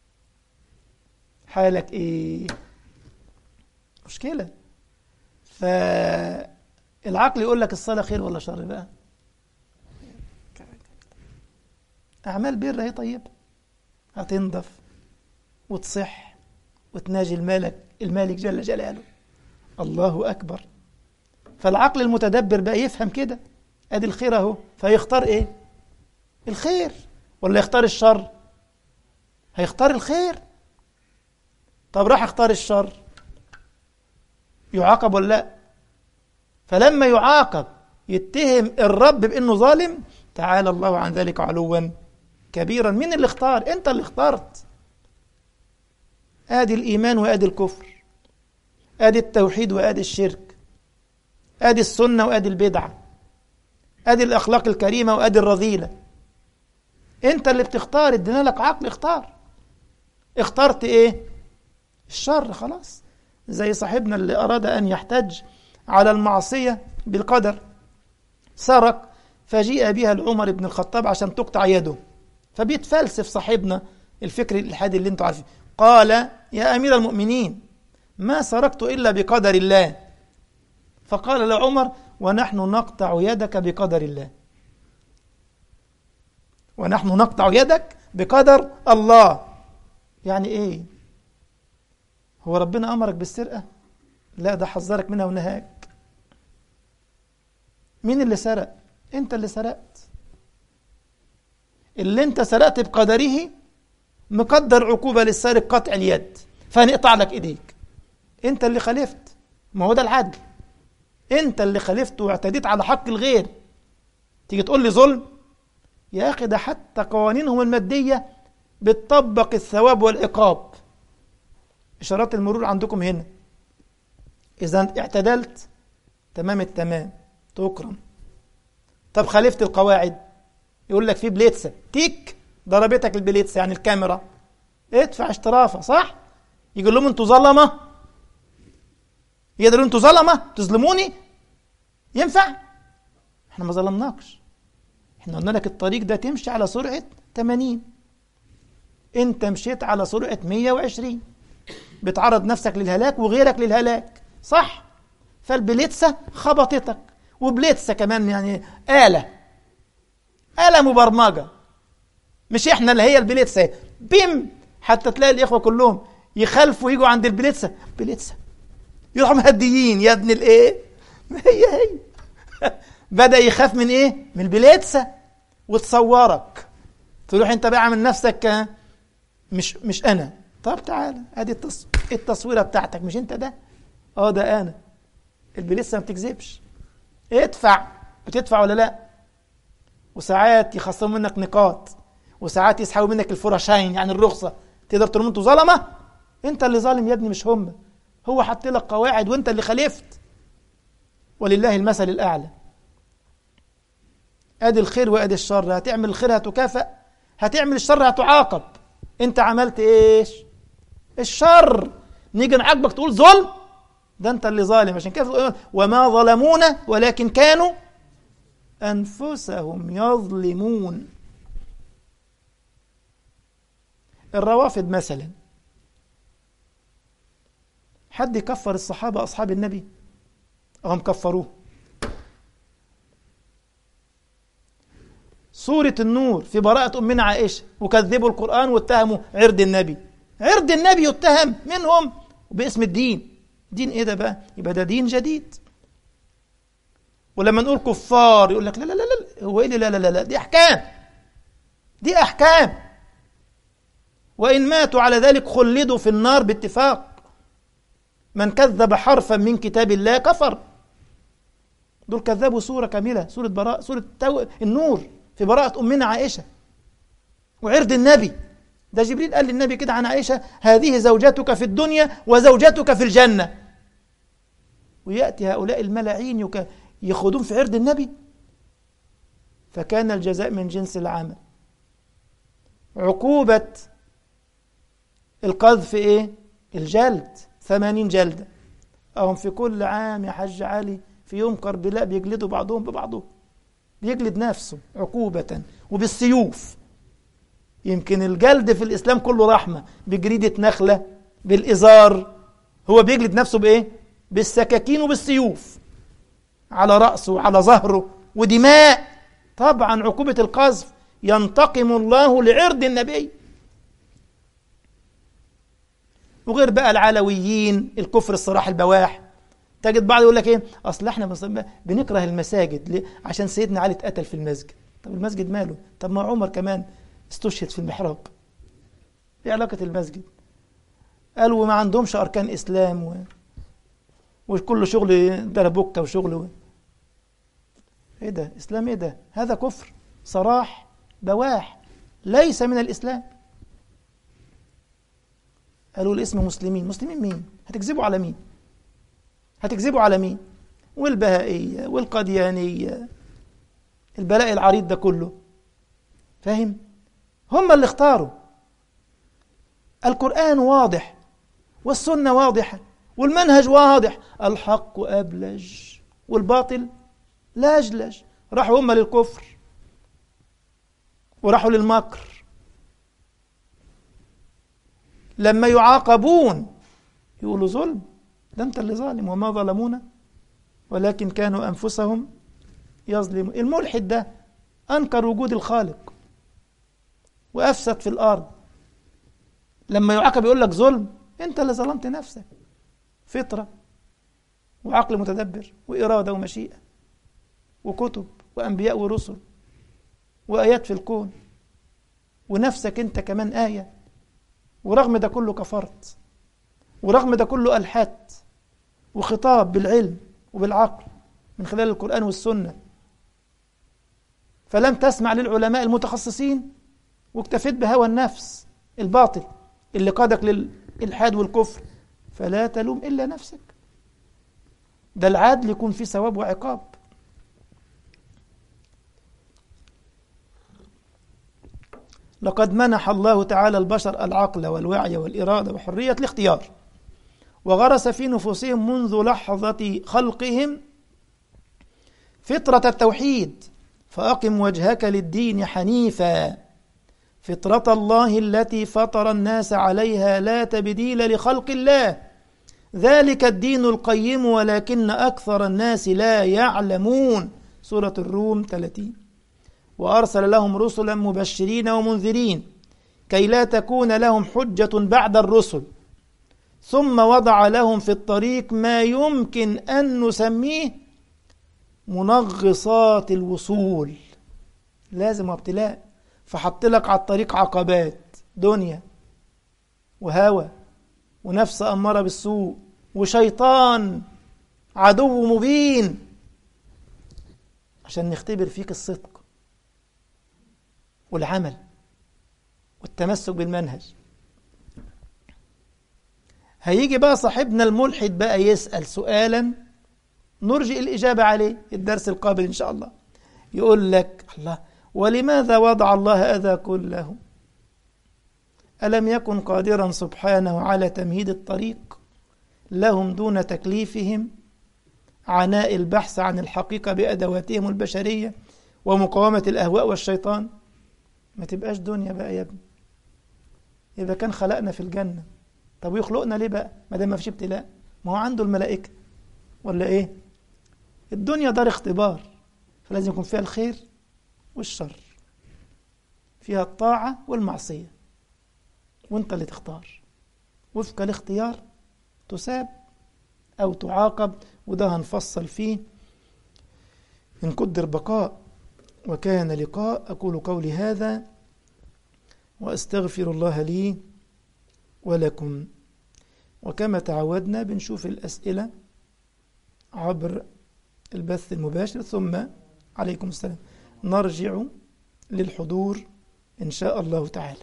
حالك ايه مشكله فالعقل يقول لك الصلاه خير ولا شر بقى اعمال بر هي طيبه هتنضف وتصح وتناجي الملك المالك جل جلاله الله اكبر فالعقل المتدبر بقى يفهم كده ادي الخير اهو فيختار ايه الخير ولا يختار الشر هيختار الخير طب راح اختار الشر يعاقب ولا لا فلما يعاقب يتهم الرب بانه ظالم تعالى الله عن ذلك علوا كبيرا مين اللي اختار انت اللي اخترت ادي الايمان وادي الكفر ادي التوحيد وادي الشرك ادي السنه وادي البدعه ادي الاخلاق الكريمه وادي الرذيله انت اللي بتختار ادينا لك عقل اختار اخترت ايه الشر خلاص زي صاحبنا اللي اراد ان يحتج على المعصيه بالقدر سرق فجيء بها لعمر بن الخطاب عشان تقطع يده فبيتفلسف صاحبنا الفكر الإلحادي اللي انتوا عارفين قال يا أمير المؤمنين ما سرقت إلا بقدر الله فقال لعمر ونحن نقطع يدك بقدر الله ونحن نقطع يدك بقدر الله يعني ايه هو ربنا امرك بالسرقه لا ده حذرك منها ونهاك مين اللي سرق انت اللي سرقت اللي انت سرقت بقدره مقدر عقوبه للسارق قطع اليد فهنقطع لك ايديك انت اللي خالفت ما هو ده العدل انت اللي خالفت واعتديت على حق الغير تيجي تقول لي ظلم يا اخي ده حتى قوانينهم الماديه بتطبق الثواب والعقاب اشارات المرور عندكم هنا اذا اعتدلت تمام التمام تكرم طب خالفت القواعد يقول لك في بليتسه تيك ضربتك البليتسه يعني الكاميرا ادفع اشترافه صح يقول لهم انتوا ظلمه يقدروا انتوا ظلمه تظلموني ينفع احنا ما ظلمناكش احنا قلنا لك الطريق ده تمشي على سرعه 80 انت مشيت على سرعه 120 بتعرض نفسك للهلاك وغيرك للهلاك صح فالبليتسه خبطتك وبليتسه كمان يعني آلة آلة مبرمجة مش احنا اللي هي البليتسه بيم حتى تلاقي الإخوة كلهم يخالفوا يجوا عند البليتسه بليتسه يروحوا مهديين يا ابن الايه هي هي بدأ يخاف من ايه من البليتسه وتصورك تروح انت بقى عامل نفسك مش مش انا طب تعالى ادي التص... التصويره بتاعتك مش انت ده اه ده انا البليتسه ما بتكذبش ادفع بتدفع ولا لا وساعات يخصموا منك نقاط وساعات يسحبوا منك الفرشين يعني الرخصه تقدر تقول انتوا ظلمه انت اللي ظالم يا ابني مش هم هو حط لك قواعد وانت اللي خالفت ولله المثل الاعلى ادي الخير وادي الشر هتعمل الخير هتكافئ هتعمل الشر هتعاقب انت عملت ايش الشر نيجي نعاقبك تقول ظلم ده انت اللي ظالم عشان كده وما ظلمونا ولكن كانوا انفسهم يظلمون الروافد مثلا حد يكفر الصحابة أصحاب النبي هم كفروه سورة النور في براءة أمنا عائشة وكذبوا القرآن واتهموا عرض النبي عرض النبي يتهم منهم باسم الدين دين ايه ده بقى يبقى ده دين جديد ولما نقول كفار يقول لك لا لا لا لا هو ايه لا لا لا لا دي احكام دي احكام وان ماتوا على ذلك خلدوا في النار باتفاق من كذب حرفا من كتاب الله كفر دول كذبوا سورة كاملة سورة براء سورة تو... النور في براءة أمنا عائشة وعرض النبي ده جبريل قال للنبي كده عن عائشة هذه زوجتك في الدنيا وزوجتك في الجنة ويأتي هؤلاء الملاعين يك... يخوضون في عرض النبي فكان الجزاء من جنس العمل عقوبة القذف ايه الجلد ثمانين جلدة أهم في كل عام يا حج علي في يوم كربلاء بيجلدوا بعضهم ببعضهم بيجلد نفسه عقوبة وبالسيوف يمكن الجلد في الإسلام كله رحمة بجريدة نخلة بالإزار هو بيجلد نفسه بإيه؟ بالسكاكين وبالسيوف على رأسه وعلى ظهره ودماء طبعا عقوبة القذف ينتقم الله لعرض النبي وغير بقى العلويين الكفر الصراح البواح تجد بعض يقول لك ايه اصل احنا بنكره المساجد ليه؟ عشان سيدنا علي اتقتل في المسجد طب المسجد ماله طب ما عمر كمان استشهد في المحراب ايه علاقة المسجد قالوا ما عندهمش اركان اسلام و... وكل شغل دربكة وشغل و... ايه ده اسلام ايه ده هذا كفر صراح بواح ليس من الاسلام قالوا الاسم مسلمين مسلمين مين هتكذبوا على مين هتكذبوا على مين والبهائية والقديانية البلاء العريض ده كله فاهم هم اللي اختاروا القرآن واضح والسنة واضحة والمنهج واضح الحق أبلج والباطل لجلج راحوا هم للكفر وراحوا للمكر لما يعاقبون يقولوا ظلم ده انت اللي ظالم وما ظلمونا ولكن كانوا انفسهم يظلمون الملحد ده انكر وجود الخالق وافسد في الارض لما يعاقب يقول لك ظلم انت اللي ظلمت نفسك فطره وعقل متدبر واراده ومشيئه وكتب وانبياء ورسل وايات في الكون ونفسك انت كمان ايه ورغم ده كله كفرت ورغم ده كله الحدت وخطاب بالعلم وبالعقل من خلال القران والسنه فلم تسمع للعلماء المتخصصين واكتفيت بهوى النفس الباطل اللي قادك للإلحاد والكفر فلا تلوم إلا نفسك ده العدل يكون فيه ثواب وعقاب لقد منح الله تعالى البشر العقل والوعي والإرادة وحرية الاختيار وغرس في نفوسهم منذ لحظة خلقهم فطرة التوحيد فأقم وجهك للدين حنيفا فطرة الله التي فطر الناس عليها لا تبديل لخلق الله ذلك الدين القيم ولكن أكثر الناس لا يعلمون سورة الروم 30 وأرسل لهم رسلا مبشرين ومنذرين كي لا تكون لهم حجة بعد الرسل ثم وضع لهم في الطريق ما يمكن أن نسميه منغصات الوصول لازم ابتلاء فحط لك على الطريق عقبات دنيا وهوى ونفس أمارة بالسوء وشيطان عدو مبين عشان نختبر فيك الصدق والعمل والتمسك بالمنهج هيجي بقى صاحبنا الملحد بقى يسأل سؤالا نرجئ الإجابة عليه الدرس القابل إن شاء الله يقول لك الله ولماذا وضع الله هذا كله ألم يكن قادرا سبحانه على تمهيد الطريق لهم دون تكليفهم عناء البحث عن الحقيقة بأدواتهم البشرية ومقاومة الأهواء والشيطان ما تبقاش دنيا بقى يا ابني يبقى كان خلقنا في الجنة طب ويخلقنا ليه بقى ما دام ما فيش ابتلاء ما هو عنده الملائكة ولا ايه الدنيا دار اختبار فلازم يكون فيها الخير والشر فيها الطاعة والمعصية وانت اللي تختار وفق الاختيار تساب أو تعاقب وده هنفصل فيه إن قدر بقاء وكان لقاء أقول قولي هذا وأستغفر الله لي ولكم وكما تعودنا بنشوف الأسئلة عبر البث المباشر ثم عليكم السلام نرجع للحضور إن شاء الله تعالى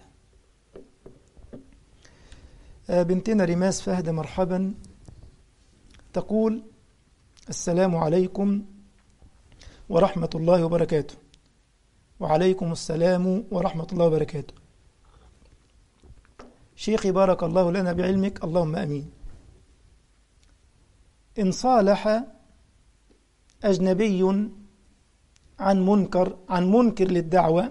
بنتنا رماس فهد مرحبا تقول السلام عليكم ورحمة الله وبركاته وعليكم السلام ورحمة الله وبركاته شيخي بارك الله لنا بعلمك اللهم أمين إن صالح أجنبي عن منكر عن منكر للدعوة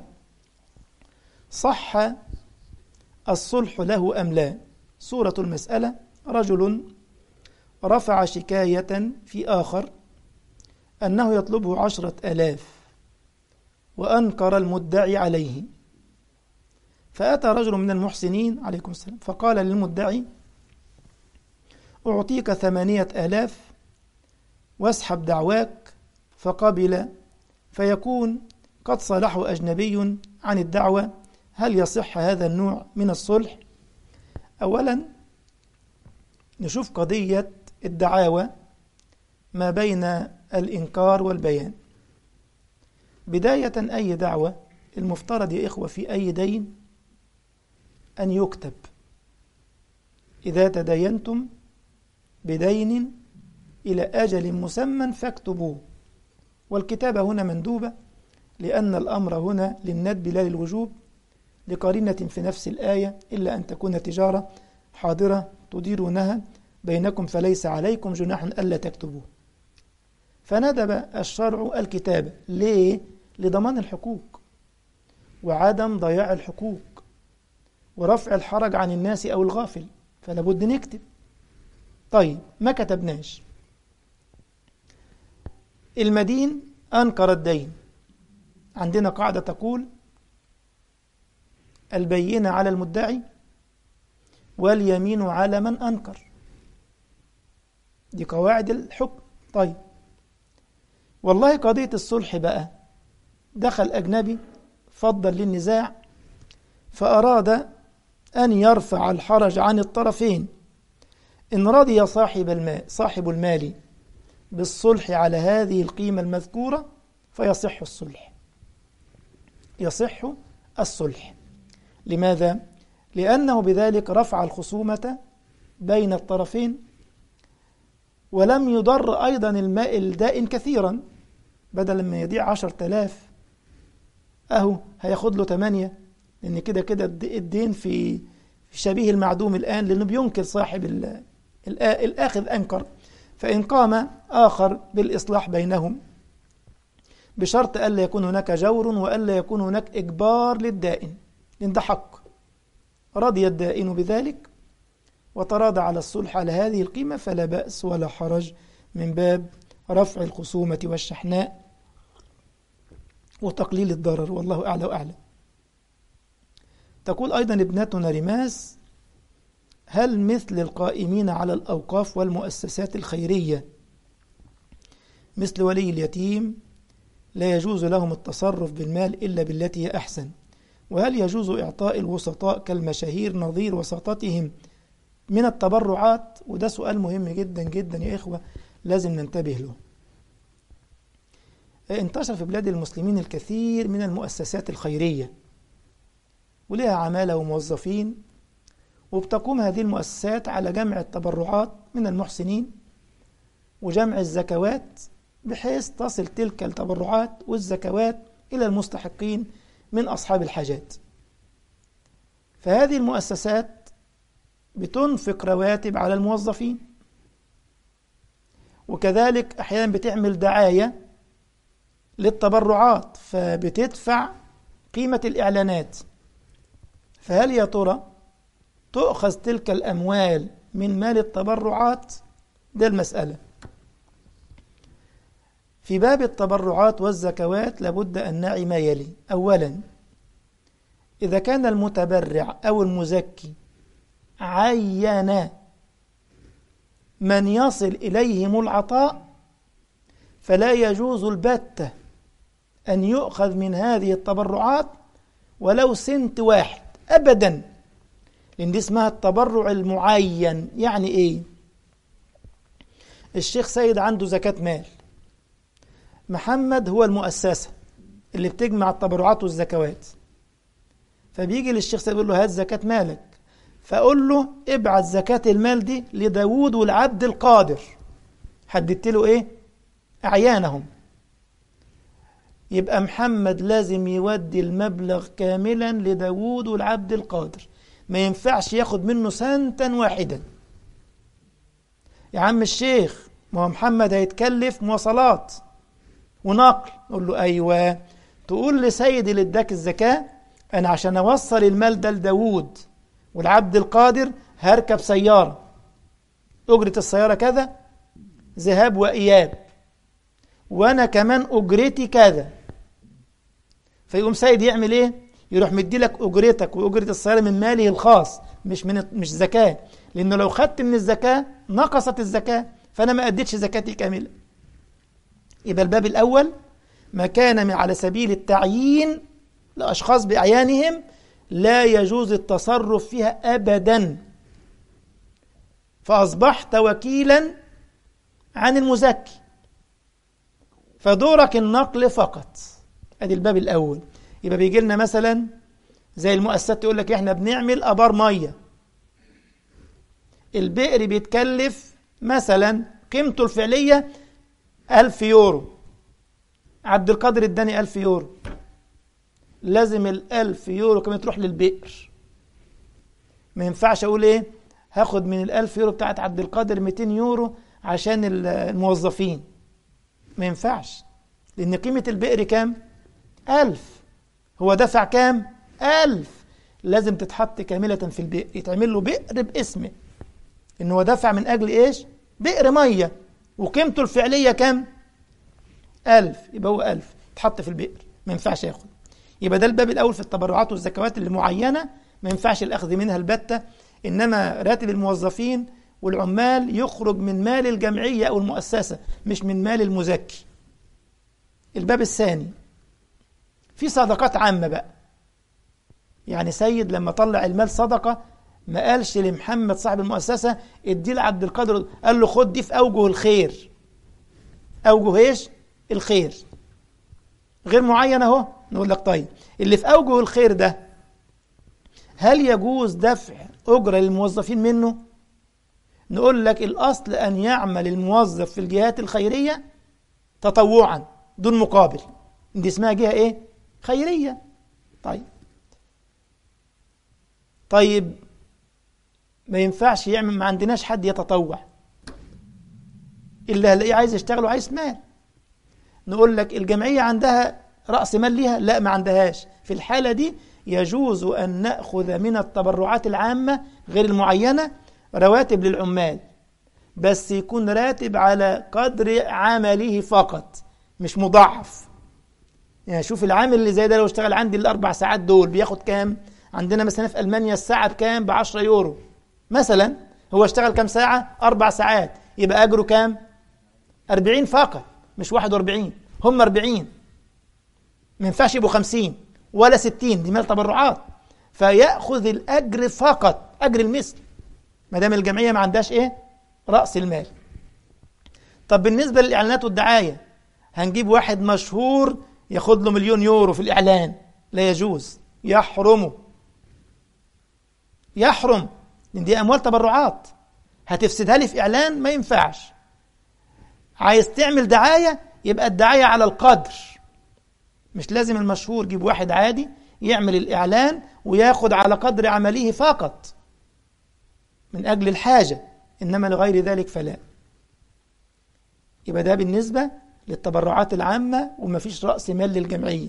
صح الصلح له أم لا صورة المسألة رجل رفع شكاية في آخر أنه يطلبه عشرة ألاف وأنكر المدعي عليه فأتى رجل من المحسنين عليكم السلام فقال للمدعي أعطيك ثمانية آلاف واسحب دعواك فقبل فيكون قد صالحه أجنبي عن الدعوة هل يصح هذا النوع من الصلح أولا نشوف قضية الدعاوى ما بين الإنكار والبيان بداية أي دعوة المفترض يا إخوة في أي دين أن يكتب إذا تداينتم بدين إلى أجل مسمى فاكتبوه والكتابة هنا مندوبة لأن الأمر هنا للندب لا للوجوب لقرينة في نفس الآية إلا أن تكون تجارة حاضرة تديرونها بينكم فليس عليكم جناح ألا تكتبوه فندب الشرع الكتابة ليه؟ لضمان الحقوق وعدم ضياع الحقوق ورفع الحرج عن الناس أو الغافل فلا بد نكتب طيب ما كتبناش المدين أنكر الدين عندنا قاعدة تقول البينة على المدعي واليمين على من أنكر دي قواعد الحكم طيب والله قضية الصلح بقى دخل أجنبي فضل للنزاع فأراد أن يرفع الحرج عن الطرفين إن رضي صاحب المال صاحب المال بالصلح على هذه القيمة المذكورة فيصح الصلح يصح الصلح لماذا؟ لأنه بذلك رفع الخصومة بين الطرفين ولم يضر أيضا الماء الدائن كثيرا بدل ما يضيع عشر تلاف أهو هياخد له تمانية لأن كده كده الدين في شبيه المعدوم الآن لأنه بينكر صاحب الآخذ أنكر فإن قام آخر بالإصلاح بينهم بشرط ألا يكون هناك جور وألا يكون هناك إجبار للدائن لأن ده حق رضي الدائن بذلك وتراضى على الصلح على هذه القيمة فلا بأس ولا حرج من باب رفع الخصومة والشحناء وتقليل الضرر والله أعلى وأعلم تقول أيضا ابنتنا رماس هل مثل القائمين على الأوقاف والمؤسسات الخيرية مثل ولي اليتيم لا يجوز لهم التصرف بالمال إلا بالتي هي أحسن وهل يجوز إعطاء الوسطاء كالمشاهير نظير وسطتهم من التبرعات وده سؤال مهم جدا جدا يا إخوة لازم ننتبه له انتشر في بلاد المسلمين الكثير من المؤسسات الخيرية ولها عمالة وموظفين وبتقوم هذه المؤسسات على جمع التبرعات من المحسنين وجمع الزكوات بحيث تصل تلك التبرعات والزكوات إلى المستحقين من أصحاب الحاجات فهذه المؤسسات بتنفق رواتب على الموظفين وكذلك أحيانا بتعمل دعاية للتبرعات فبتدفع قيمة الإعلانات فهل يا ترى تؤخذ تلك الأموال من مال التبرعات ده المسألة في باب التبرعات والزكوات لابد أن نعي ما يلي أولا إذا كان المتبرع أو المزكي عين من يصل إليهم العطاء فلا يجوز البتة أن يؤخذ من هذه التبرعات ولو سنت واحد أبدا لأن دي اسمها التبرع المعين يعني إيه الشيخ سيد عنده زكاة مال محمد هو المؤسسة اللي بتجمع التبرعات والزكوات فبيجي للشيخ سيد يقول له هات زكاة مالك فأقول له ابعت زكاة المال دي لداود والعبد القادر حددت له ايه أعيانهم يبقى محمد لازم يودي المبلغ كاملا لداود والعبد القادر ما ينفعش ياخد منه سنتا واحدا يا عم الشيخ ما هو محمد هيتكلف مواصلات ونقل نقول له أيوة تقول لسيدي اللي اداك الزكاة أنا عشان أوصل المال ده لداود والعبد القادر هركب سيارة أجرة السيارة كذا ذهاب وإياب وأنا كمان أجرتي كذا فيقوم سيد يعمل إيه؟ يروح مدي لك أجرتك وأجرة السيارة من ماله الخاص مش من مش زكاة لأنه لو خدت من الزكاة نقصت الزكاة فأنا ما أديتش زكاتي كاملة يبقى الباب الأول ما كان على سبيل التعيين لأشخاص بأعيانهم لا يجوز التصرف فيها أبدا فأصبحت وكيلا عن المزكي فدورك النقل فقط ادي الباب الاول يبقى بيجي لنا مثلا زي المؤسسات تقول لك احنا بنعمل ابار ميه البئر بيتكلف مثلا قيمته الفعليه ألف يورو عبد القادر اداني ألف يورو لازم الألف يورو كمان تروح للبئر ما ينفعش أقول إيه هاخد من الألف يورو بتاعت عبد القادر 200 يورو عشان الموظفين ما ينفعش لأن قيمة البئر كام؟ ألف هو دفع كام؟ ألف لازم تتحط كاملة في البئر يتعمل له بئر باسمه إن هو دفع من أجل إيش بئر مية وقيمته الفعلية كام ألف يبقى هو ألف تحط في البئر ما ينفعش ياخد يبقى ده الباب الأول في التبرعات والزكوات اللي معينة ما ينفعش الأخذ منها البتة إنما راتب الموظفين والعمال يخرج من مال الجمعية أو المؤسسة مش من مال المزكي الباب الثاني في صدقات عامة بقى يعني سيد لما طلع المال صدقة ما قالش لمحمد صاحب المؤسسة ادي لعبد القادر قال له خد دي في أوجه الخير أوجه إيش؟ الخير غير معين أهو نقول لك طيب اللي في أوجه الخير ده هل يجوز دفع أجرة للموظفين منه؟ نقول لك الأصل أن يعمل الموظف في الجهات الخيرية تطوعا دون مقابل دي اسمها جهة إيه؟ خيرية طيب طيب ما ينفعش يعمل ما عندناش حد يتطوع اللي هلاقيه عايز يشتغل وعايز مال نقول لك الجمعية عندها رأس مال ليها لا ما عندهاش في الحالة دي يجوز أن نأخذ من التبرعات العامة غير المعينة رواتب للعمال بس يكون راتب على قدر عمله فقط مش مضاعف يعني شوف العامل اللي زي ده لو اشتغل عندي الأربع ساعات دول بياخد كام عندنا مثلا في ألمانيا الساعة بكام ب 10 يورو مثلا هو اشتغل كام ساعة أربع ساعات يبقى أجره كام 40 فقط مش 41 هم 40 ما ينفعش يبقوا 50 ولا 60 دي مال تبرعات فيأخذ الأجر فقط أجر المثل ما دام الجمعية ما عندهاش إيه رأس المال طب بالنسبة للإعلانات والدعاية هنجيب واحد مشهور ياخد له مليون يورو في الإعلان لا يجوز يحرمه يحرم لأن دي أموال تبرعات هتفسدها لي في إعلان ما ينفعش عايز تعمل دعاية يبقى الدعاية على القدر مش لازم المشهور جيب واحد عادي يعمل الإعلان وياخد على قدر عمله فقط من أجل الحاجة إنما لغير ذلك فلا يبقى ده بالنسبة للتبرعات العامة وما فيش رأس مال للجمعية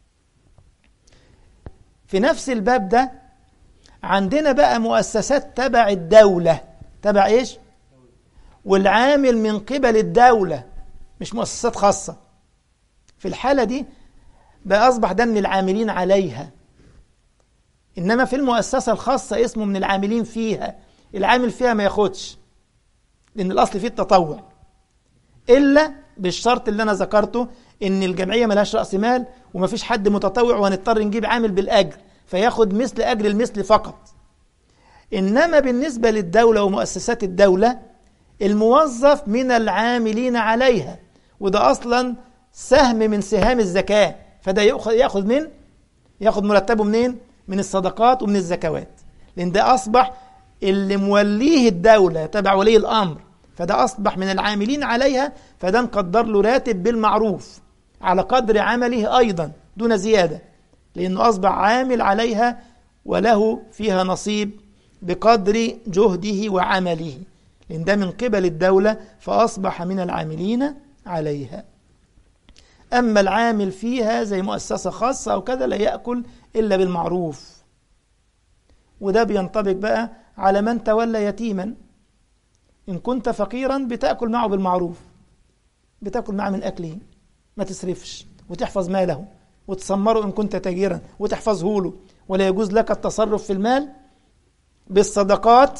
في نفس الباب ده عندنا بقى مؤسسات تبع الدولة تبع إيش؟ والعامل من قبل الدولة مش مؤسسات خاصة في الحالة دي بقى أصبح ده من العاملين عليها إنما في المؤسسة الخاصة اسمه من العاملين فيها العامل فيها ما ياخدش لأن الأصل فيه التطوع إلا بالشرط اللي أنا ذكرته إن الجمعية ملهاش رأس مال ومفيش حد متطوع وهنضطر نجيب عامل بالأجر فياخد مثل أجر المثل فقط إنما بالنسبة للدولة ومؤسسات الدولة الموظف من العاملين عليها وده أصلا سهم من سهام الزكاة فده يأخذ, يأخذ من يأخذ مرتبه منين من الصدقات ومن الزكوات لأن ده أصبح اللي موليه الدولة تبع ولي الأمر فده أصبح من العاملين عليها فده نقدر له راتب بالمعروف على قدر عمله أيضا دون زيادة لأنه أصبح عامل عليها وله فيها نصيب بقدر جهده وعمله لأن ده من قبل الدولة فأصبح من العاملين عليها أما العامل فيها زي مؤسسة خاصة أو كذا لا يأكل إلا بالمعروف وده بينطبق بقى على من تولى يتيما إن كنت فقيرا بتأكل معه بالمعروف بتأكل معه من أكله ما تسرفش وتحفظ ماله وتسمره إن كنت تاجرا وتحفظه له ولا يجوز لك التصرف في المال بالصدقات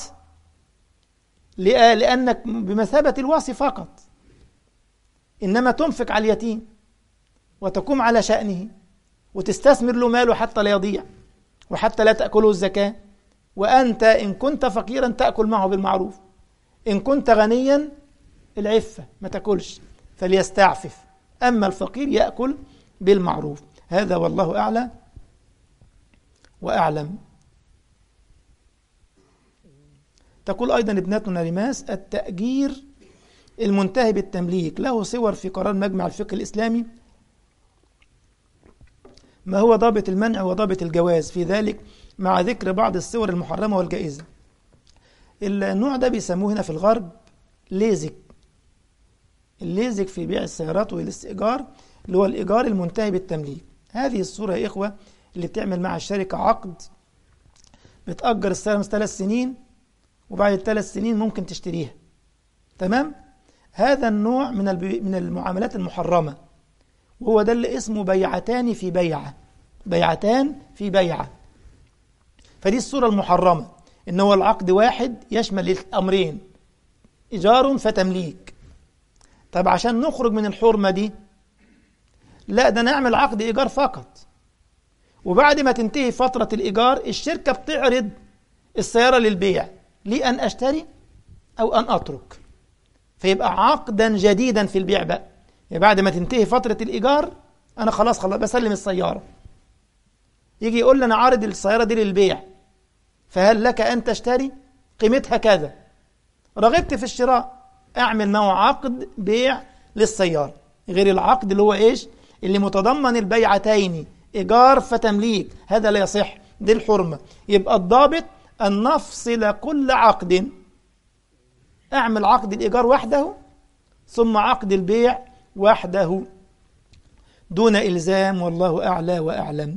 لأنك بمثابة الواصي فقط إنما تنفق على اليتيم وتقوم على شأنه وتستثمر له ماله حتى لا يضيع وحتى لا تأكله الزكاة وأنت إن كنت فقيرا تأكل معه بالمعروف إن كنت غنيا العفة ما تأكلش فليستعفف أما الفقير يأكل بالمعروف هذا والله أعلى وأعلم تقول أيضا ابنتنا لماس التأجير المنتهي بالتمليك له صور في قرار مجمع الفقه الإسلامي ما هو ضابط المنع وضابط الجواز في ذلك مع ذكر بعض الصور المحرمة والجائزة النوع ده بيسموه هنا في الغرب ليزك الليزك في بيع السيارات والاستئجار اللي هو الإيجار المنتهي بالتمليك هذه الصورة يا إخوة اللي بتعمل مع الشركة عقد بتأجر السيارة من ثلاث سنين وبعد الثلاث سنين ممكن تشتريها تمام هذا النوع من من المعاملات المحرمة وهو ده اللي اسمه بيعتان في بيعة بيعتان في بيعة فدي الصورة المحرمة إن هو العقد واحد يشمل الأمرين إيجار فتمليك طب عشان نخرج من الحرمة دي لا ده نعمل عقد إيجار فقط وبعد ما تنتهي فترة الإيجار الشركة بتعرض السيارة للبيع لي أن أشتري أو أن أترك فيبقى عقدا جديدا في البيع بقى يعني بعد ما تنتهي فترة الإيجار أنا خلاص خلاص بسلم السيارة يجي يقول لي أنا عارض السيارة دي للبيع فهل لك أن تشتري قيمتها كذا رغبت في الشراء أعمل معه عقد بيع للسيارة غير العقد اللي هو إيش اللي متضمن البيعتين إيجار فتمليك هذا لا يصح دي الحرمة يبقى الضابط أن نفصل كل عقد أعمل عقد الإيجار وحده ثم عقد البيع وحده دون إلزام والله أعلى وأعلم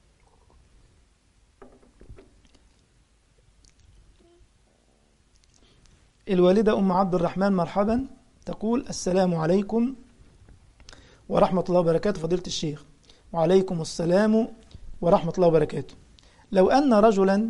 الوالدة أم عبد الرحمن مرحبا تقول السلام عليكم ورحمة الله وبركاته فضيلة الشيخ وعليكم السلام ورحمة الله وبركاته لو أن رجلا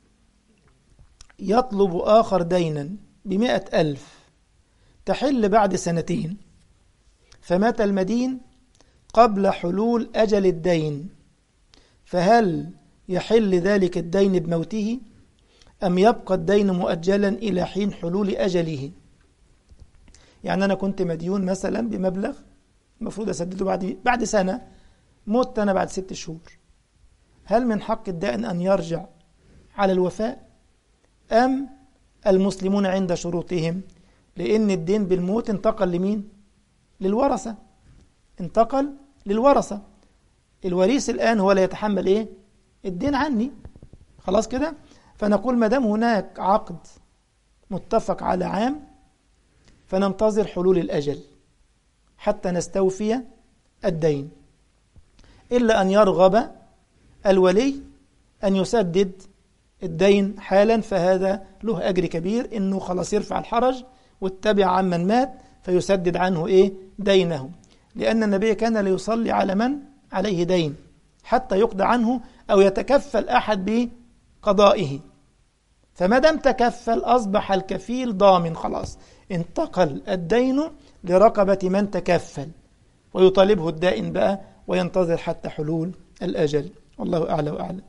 يطلب آخر دينا بمئة ألف تحل بعد سنتين فمات المدين قبل حلول أجل الدين فهل يحل ذلك الدين بموته أم يبقى الدين مؤجلا إلى حين حلول أجله يعني أنا كنت مديون مثلا بمبلغ المفروض أسدده بعد بعد سنة مت أنا بعد ست شهور هل من حق الدائن أن يرجع على الوفاء أم المسلمون عند شروطهم لأن الدين بالموت انتقل لمين للورثة انتقل للورثة الوريث الآن هو لا يتحمل إيه الدين عني خلاص كده فنقول ما دام هناك عقد متفق على عام فننتظر حلول الأجل حتى نستوفي الدين إلا أن يرغب الولي أن يسدد الدين حالا فهذا له أجر كبير إنه خلاص يرفع الحرج واتبع عمن مات فيسدد عنه إيه دينه لأن النبي كان ليصلي على من عليه دين حتى يقضى عنه أو يتكفل أحد بقضائه فما دام تكفل أصبح الكفيل ضامن خلاص انتقل الدين لرقبة من تكفل ويطالبه الدائن بقى وينتظر حتى حلول الأجل والله أعلى وأعلم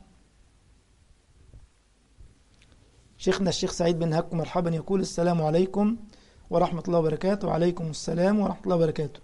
شيخنا الشيخ سعيد بن هك مرحبا يقول السلام عليكم ورحمة الله وبركاته وعليكم السلام ورحمة الله وبركاته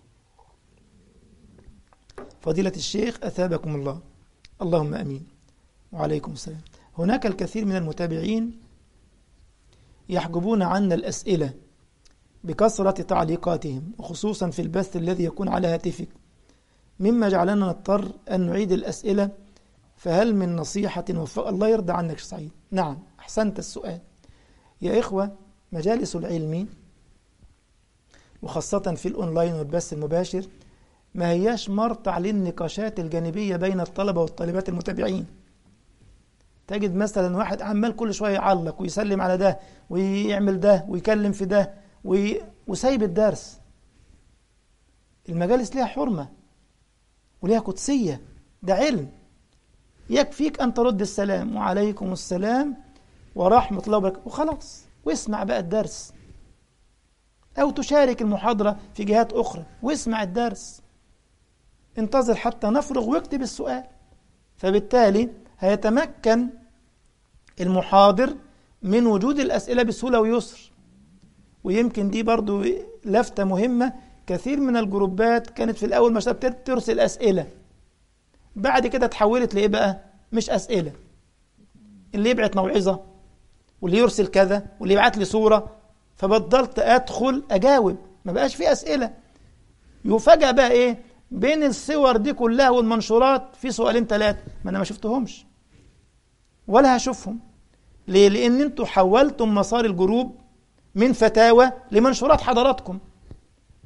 فضيلة الشيخ أثابكم الله اللهم أمين وعليكم السلام هناك الكثير من المتابعين يحجبون عنا الأسئلة بكثرة تعليقاتهم وخصوصا في البث الذي يكون على هاتفك مما جعلنا نضطر أن نعيد الأسئلة فهل من نصيحة وفق الله يرضى عنك سعيد نعم أحسنت السؤال يا إخوة مجالس العلم وخاصة في الأونلاين والبث المباشر ما هياش مرتع للنقاشات الجانبية بين الطلبة والطالبات المتابعين تجد مثلا واحد عمال كل شوية يعلق ويسلم على ده ويعمل ده ويكلم في ده وي... وسايب الدرس المجالس ليها حرمة وليها قدسية ده علم يكفيك أن ترد السلام وعليكم السلام ورحمة الله وبركاته وخلاص واسمع بقى الدرس أو تشارك المحاضرة في جهات أخرى واسمع الدرس انتظر حتى نفرغ واكتب السؤال فبالتالي هيتمكن المحاضر من وجود الأسئلة بسهولة ويسر ويمكن دي برضو لفتة مهمة كثير من الجروبات كانت في الأول مش ترسل أسئلة بعد كده تحولت لإيه بقى مش أسئلة اللي يبعت موعظة واللي يرسل كذا واللي يبعت لي صورة فبطلت أدخل أجاوب ما بقاش في أسئلة يفاجأ بقى إيه بين الصور دي كلها والمنشورات في سؤالين ثلاثة ما أنا ما شفتهمش ولا هشوفهم ليه؟ لأن أنتوا حولتم مسار الجروب من فتاوى لمنشورات حضراتكم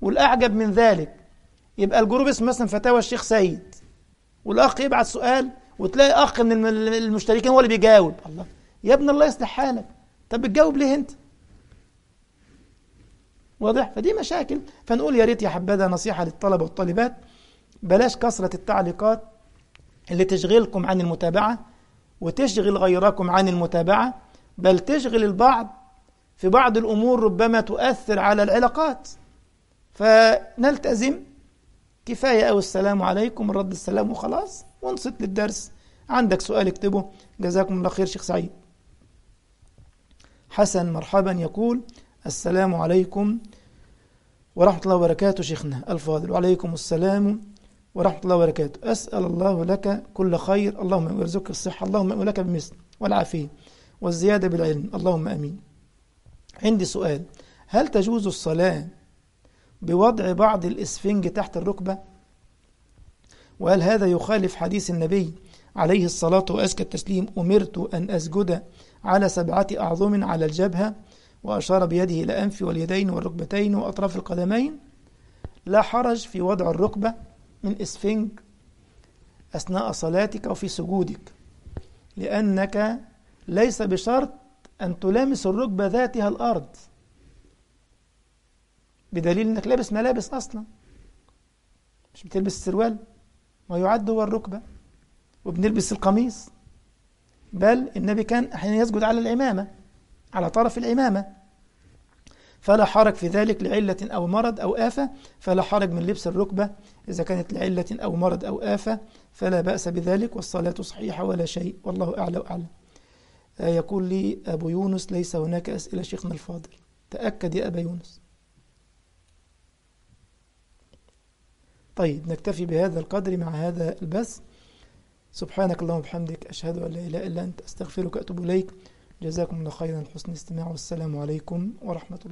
والأعجب من ذلك يبقى الجروب اسمه مثلا فتاوى الشيخ سيد والأخ يبعت سؤال وتلاقي أخ من الم- المشتركين هو اللي بيجاوب الله يا ابن الله يصلح حالك طب بتجاوب ليه أنت واضح فدي مشاكل فنقول يا ريت يا حبذا نصيحة للطلبة والطالبات بلاش كثرة التعليقات اللي تشغلكم عن المتابعة وتشغل غيركم عن المتابعة بل تشغل البعض في بعض الأمور ربما تؤثر على العلاقات فنلتزم كفاية أو السلام عليكم رد السلام وخلاص وانصت للدرس عندك سؤال اكتبه جزاكم الله خير شيخ سعيد حسن مرحبا يقول السلام عليكم ورحمة الله وبركاته شيخنا الفاضل وعليكم السلام ورحمة الله وبركاته أسأل الله لك كل خير اللهم يرزقك الصحة اللهم لك بمثل والعافية والزيادة بالعلم اللهم أمين عندي سؤال هل تجوز الصلاة بوضع بعض الإسفنج تحت الركبة وهل هذا يخالف حديث النبي عليه الصلاة وأزكى التسليم أمرت أن أسجد على سبعة أعظم على الجبهة وأشار بيده إلى أنف واليدين والركبتين وأطراف القدمين لا حرج في وضع الركبة من إسفنج أثناء صلاتك وفي سجودك لأنك ليس بشرط أن تلامس الركبة ذاتها الأرض بدليل أنك لابس ملابس أصلا مش بتلبس السروال ما يعد هو الركبة وبنلبس القميص بل النبي كان أحيانا يسجد على العمامة على طرف العمامة فلا حرج في ذلك لعلة أو مرض أو آفة فلا حرج من لبس الركبة إذا كانت لعلة أو مرض أو آفة فلا بأس بذلك والصلاة صحيحة ولا شيء والله أعلى وأعلم آه يقول لي أبو يونس ليس هناك أسئلة شيخنا الفاضل تأكد يا أبا يونس طيب نكتفي بهذا القدر مع هذا البث سبحانك اللهم وبحمدك أشهد أن لا إله إلا أنت أستغفرك وأتوب إليك جزاكم الله خيرا حسن الاستماع والسلام عليكم ورحمة الله